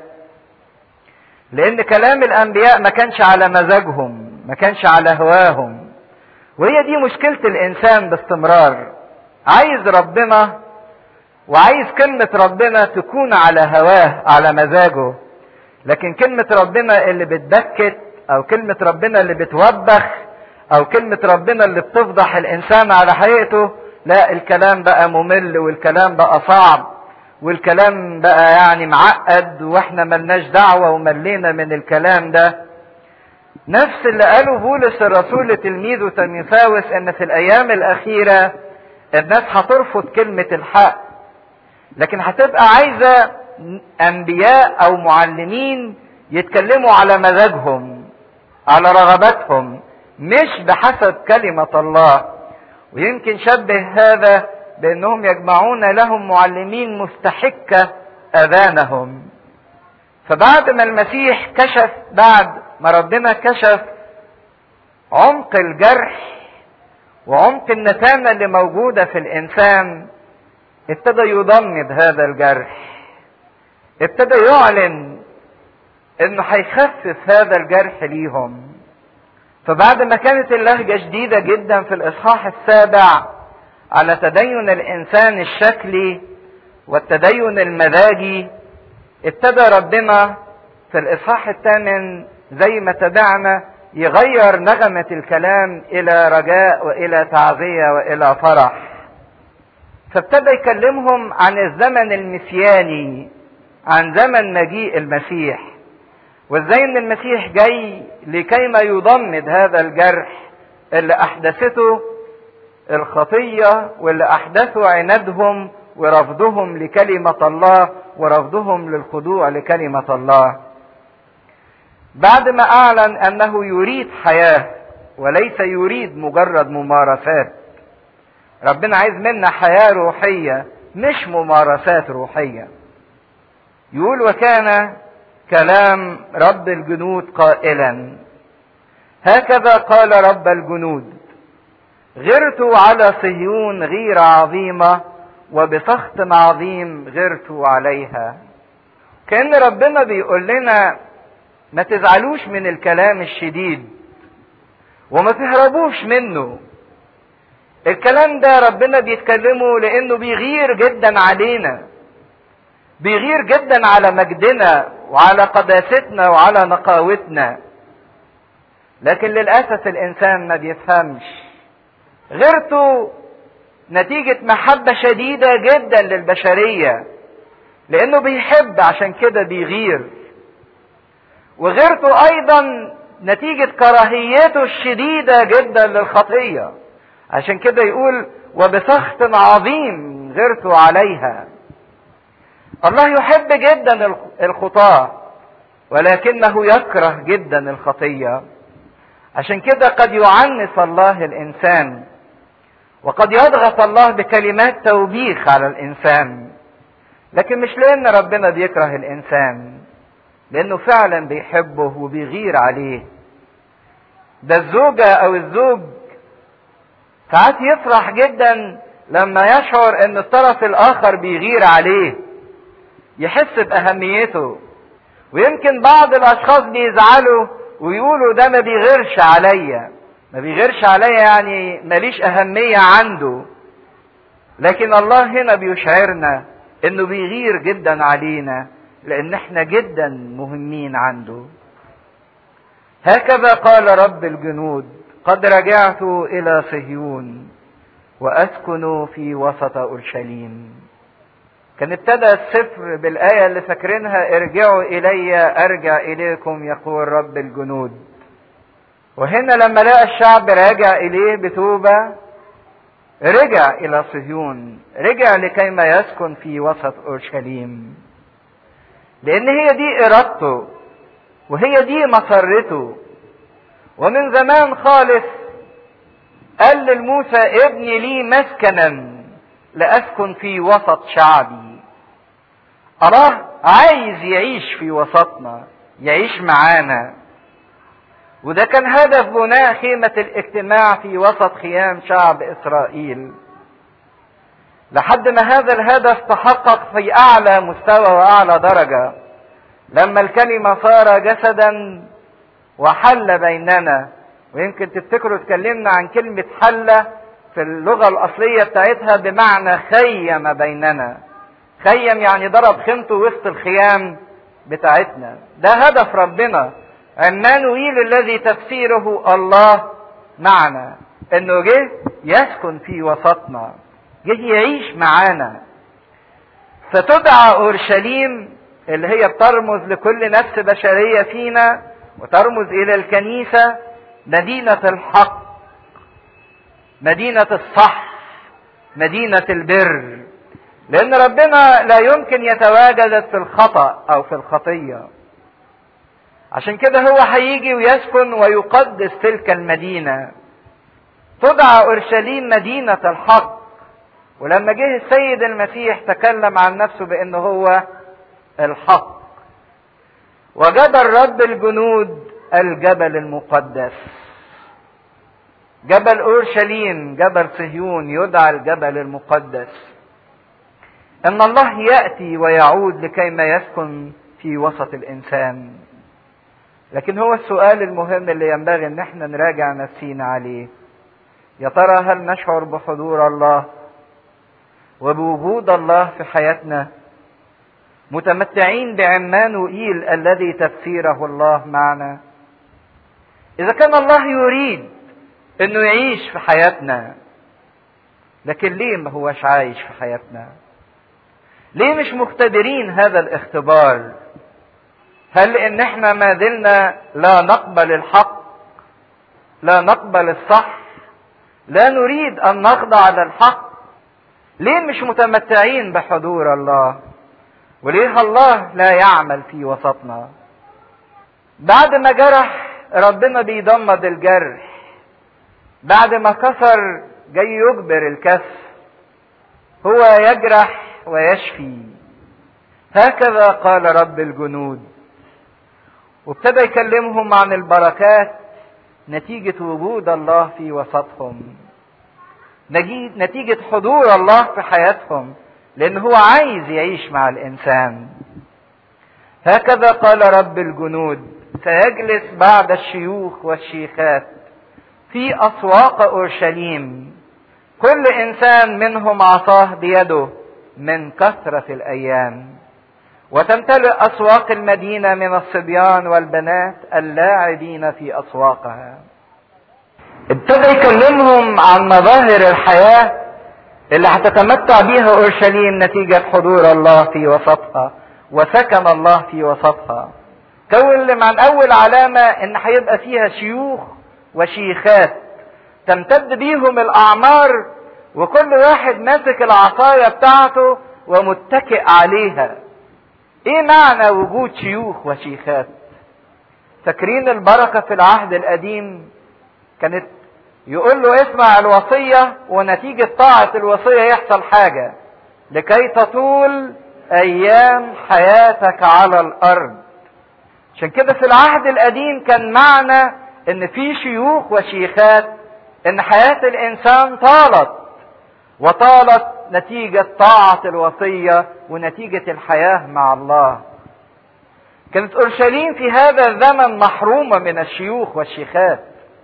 لان كلام الانبياء ما كانش على مزاجهم ما كانش على هواهم وهي دي مشكلة الانسان باستمرار عايز ربنا وعايز كلمة ربنا تكون على هواه على مزاجه لكن كلمة ربنا اللي بتبكت او كلمة ربنا اللي بتوبخ او كلمة ربنا اللي بتفضح الانسان على حقيقته لا الكلام بقى ممل والكلام بقى صعب والكلام بقى يعني معقد واحنا ملناش دعوة وملينا من الكلام ده نفس اللي قاله بولس الرسول لتلميذه تيموثاوس ان في الايام الاخيرة الناس هترفض كلمة الحق لكن هتبقى عايزة انبياء او معلمين يتكلموا على مزاجهم على رغباتهم مش بحسب كلمة الله ويمكن شبه هذا بانهم يجمعون لهم معلمين مستحكة اذانهم فبعد ما المسيح كشف بعد ما ربنا كشف عمق الجرح وعمق النتانة اللي موجودة في الانسان ابتدى يضمد هذا الجرح ابتدى يعلن انه هيخفف هذا الجرح ليهم فبعد ما كانت اللهجة شديدة جدا في الاصحاح السابع على تدين الانسان الشكلي والتدين المزاجي ابتدى ربنا في الاصحاح الثامن زي ما تابعنا يغير نغمة الكلام الى رجاء والى تعزية والى فرح فابتدى يكلمهم عن الزمن المسياني عن زمن مجيء المسيح وازاي ان المسيح جاي لكيما يضمد هذا الجرح اللي احدثته الخطيه واللي احدثه عنادهم ورفضهم لكلمه الله ورفضهم للخضوع لكلمه الله بعد ما اعلن انه يريد حياه وليس يريد مجرد ممارسات ربنا عايز منا حياه روحيه مش ممارسات روحيه يقول وكان كلام رب الجنود قائلا هكذا قال رب الجنود غرت على صهيون غيرة عظيمة وبسخط عظيم غرت عليها كأن ربنا بيقول لنا ما تزعلوش من الكلام الشديد وما تهربوش منه الكلام ده ربنا بيتكلمه لانه بيغير جدا علينا بيغير جدا على مجدنا وعلى قداستنا وعلى نقاوتنا لكن للاسف الانسان ما بيفهمش غيرته نتيجة محبة شديدة جدا للبشرية لانه بيحب عشان كده بيغير وغيرته ايضا نتيجة كراهيته الشديدة جدا للخطية عشان كده يقول وبسخط عظيم غرت عليها الله يحب جدا الخطاة ولكنه يكره جدا الخطية عشان كده قد يعنف الله الإنسان وقد يضغط الله بكلمات توبيخ على الإنسان لكن مش لأن ربنا بيكره الإنسان لأنه فعلا بيحبه وبيغير عليه ده الزوجة أو الزوج ساعات يفرح جدا لما يشعر ان الطرف الاخر بيغير عليه يحس باهميته ويمكن بعض الاشخاص بيزعلوا ويقولوا ده ما بيغيرش عليا ما بيغيرش عليا يعني ماليش اهمية عنده لكن الله هنا بيشعرنا انه بيغير جدا علينا لان احنا جدا مهمين عنده هكذا قال رب الجنود قد رجعت الى صهيون واسكن في وسط اورشليم كان ابتدى السفر بالايه اللي فاكرينها ارجعوا الي ارجع اليكم يقول رب الجنود وهنا لما لقى الشعب راجع اليه بتوبه رجع الى صهيون رجع لكيما يسكن في وسط اورشليم لان هي دي ارادته وهي دي مسرته ومن زمان خالص قال لموسى ابني لي مسكنا لأسكن في وسط شعبي أراه عايز يعيش في وسطنا يعيش معانا وده كان هدف بناء خيمة الاجتماع في وسط خيام شعب إسرائيل لحد ما هذا الهدف تحقق في أعلى مستوى وأعلى درجة لما الكلمة صار جسدا وحل بيننا ويمكن تفتكروا اتكلمنا عن كلمة حلة في اللغة الأصلية بتاعتها بمعنى خيم بيننا خيم يعني ضرب خيمته وسط الخيام بتاعتنا ده هدف ربنا عمانوئيل الذي تفسيره الله معنا انه جه يسكن في وسطنا جه يعيش معانا فتدعى اورشليم اللي هي بترمز لكل نفس بشريه فينا وترمز الى الكنيسه مدينه الحق مدينه الصح مدينه البر لان ربنا لا يمكن يتواجد في الخطا او في الخطيه عشان كده هو هيجي ويسكن ويقدس تلك المدينه تدعى اورشليم مدينه الحق ولما جه السيد المسيح تكلم عن نفسه بانه هو الحق وجبل رب الجنود الجبل المقدس جبل اورشليم جبل صهيون يدعى الجبل المقدس ان الله ياتي ويعود لكي ما يسكن في وسط الانسان لكن هو السؤال المهم اللي ينبغي ان احنا نراجع نفسينا عليه يا ترى هل نشعر بحضور الله وبوجود الله في حياتنا متمتعين بعمانوئيل الذي تفسيره الله معنا اذا كان الله يريد انه يعيش في حياتنا لكن ليه ما هوش عايش في حياتنا ليه مش مختبرين هذا الاختبار هل ان احنا ما زلنا لا نقبل الحق لا نقبل الصح لا نريد ان نخضع للحق ليه مش متمتعين بحضور الله وليه الله لا يعمل في وسطنا بعد ما جرح ربنا بيضمد الجرح بعد ما كسر جاي يجبر الكسر هو يجرح ويشفي هكذا قال رب الجنود وابتدى يكلمهم عن البركات نتيجة وجود الله في وسطهم نتيجة حضور الله في حياتهم لأن هو عايز يعيش مع الإنسان هكذا قال رب الجنود سيجلس بعد الشيوخ والشيخات في أسواق أورشليم كل إنسان منهم عصاه بيده من كثرة الأيام وتمتلئ أسواق المدينة من الصبيان والبنات اللاعبين في أسواقها ابتدى يكلمهم عن مظاهر الحياة اللي هتتمتع بيها أورشليم نتيجة حضور الله في وسطها وسكن الله في وسطها كون عن أول علامة إن هيبقى فيها شيوخ وشيخات تمتد بيهم الأعمار وكل واحد ماسك العصاية بتاعته ومتكئ عليها ايه معنى وجود شيوخ وشيخات فاكرين البركة في العهد القديم كانت يقول له اسمع الوصية ونتيجة طاعة الوصية يحصل حاجة لكي تطول ايام حياتك على الارض عشان كده في العهد القديم كان معنى ان في شيوخ وشيخات ان حياة الانسان طالت وطالت نتيجة طاعة الوصية ونتيجة الحياة مع الله. كانت أورشليم في هذا الزمن محرومة من الشيوخ والشيخات.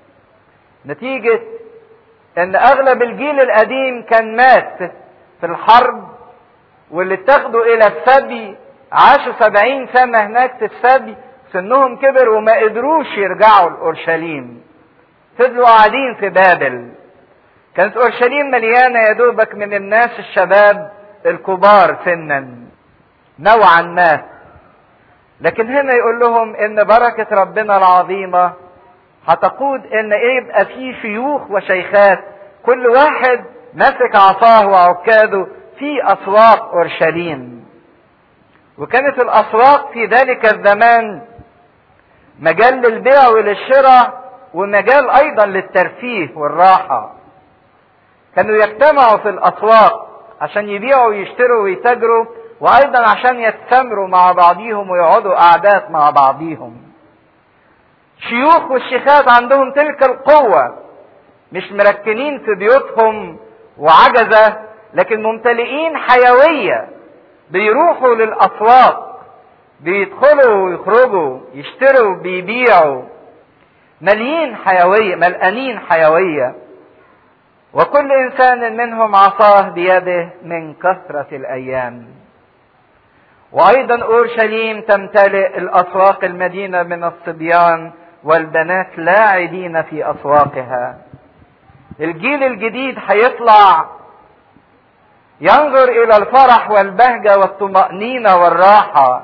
نتيجة إن أغلب الجيل القديم كان مات في الحرب واللي اتخذوا إلى السبي عاشوا سبعين سنة هناك في السبي سنهم كبر وما قدروش يرجعوا لأورشليم. فضلوا قاعدين في بابل. كانت اورشليم مليانه يا دوبك من الناس الشباب الكبار سنا نوعا ما لكن هنا يقول لهم ان بركه ربنا العظيمه هتقود ان ايه يبقى في شيوخ وشيخات كل واحد ماسك عصاه وعكاده في اسواق اورشليم وكانت الاسواق في ذلك الزمان مجال للبيع وللشراء ومجال ايضا للترفيه والراحه كانوا يجتمعوا في الاسواق عشان يبيعوا ويشتروا ويتاجروا وايضا عشان يتسامروا مع بعضيهم ويقعدوا قعدات مع بعضيهم شيوخ والشيخات عندهم تلك القوة مش مركنين في بيوتهم وعجزة لكن ممتلئين حيوية بيروحوا للأسواق بيدخلوا ويخرجوا يشتروا بيبيعوا مليين حيوية ملقانين حيوية وكل انسان منهم عصاه بيده من كثره الايام وايضا اورشليم تمتلئ الاسواق المدينه من الصبيان والبنات لاعبين في اسواقها الجيل الجديد هيطلع ينظر الى الفرح والبهجه والطمانينه والراحه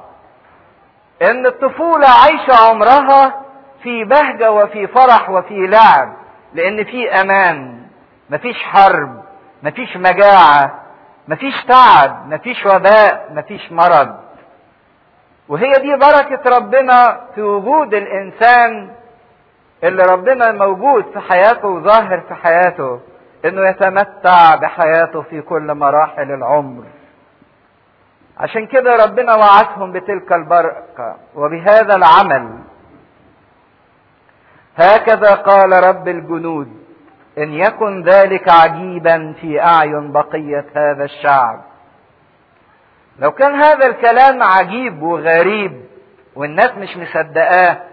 ان الطفوله عايشه عمرها في بهجه وفي فرح وفي لعب لان في امان مفيش حرب مفيش مجاعة مفيش تعب مفيش وباء مفيش مرض وهي دي بركة ربنا في وجود الإنسان اللي ربنا موجود في حياته وظاهر في حياته انه يتمتع بحياته في كل مراحل العمر عشان كده ربنا وعدهم بتلك البركة وبهذا العمل هكذا قال رب الجنود ان يكن ذلك عجيبا في اعين بقيه هذا الشعب لو كان هذا الكلام عجيب وغريب والناس مش مصدقاه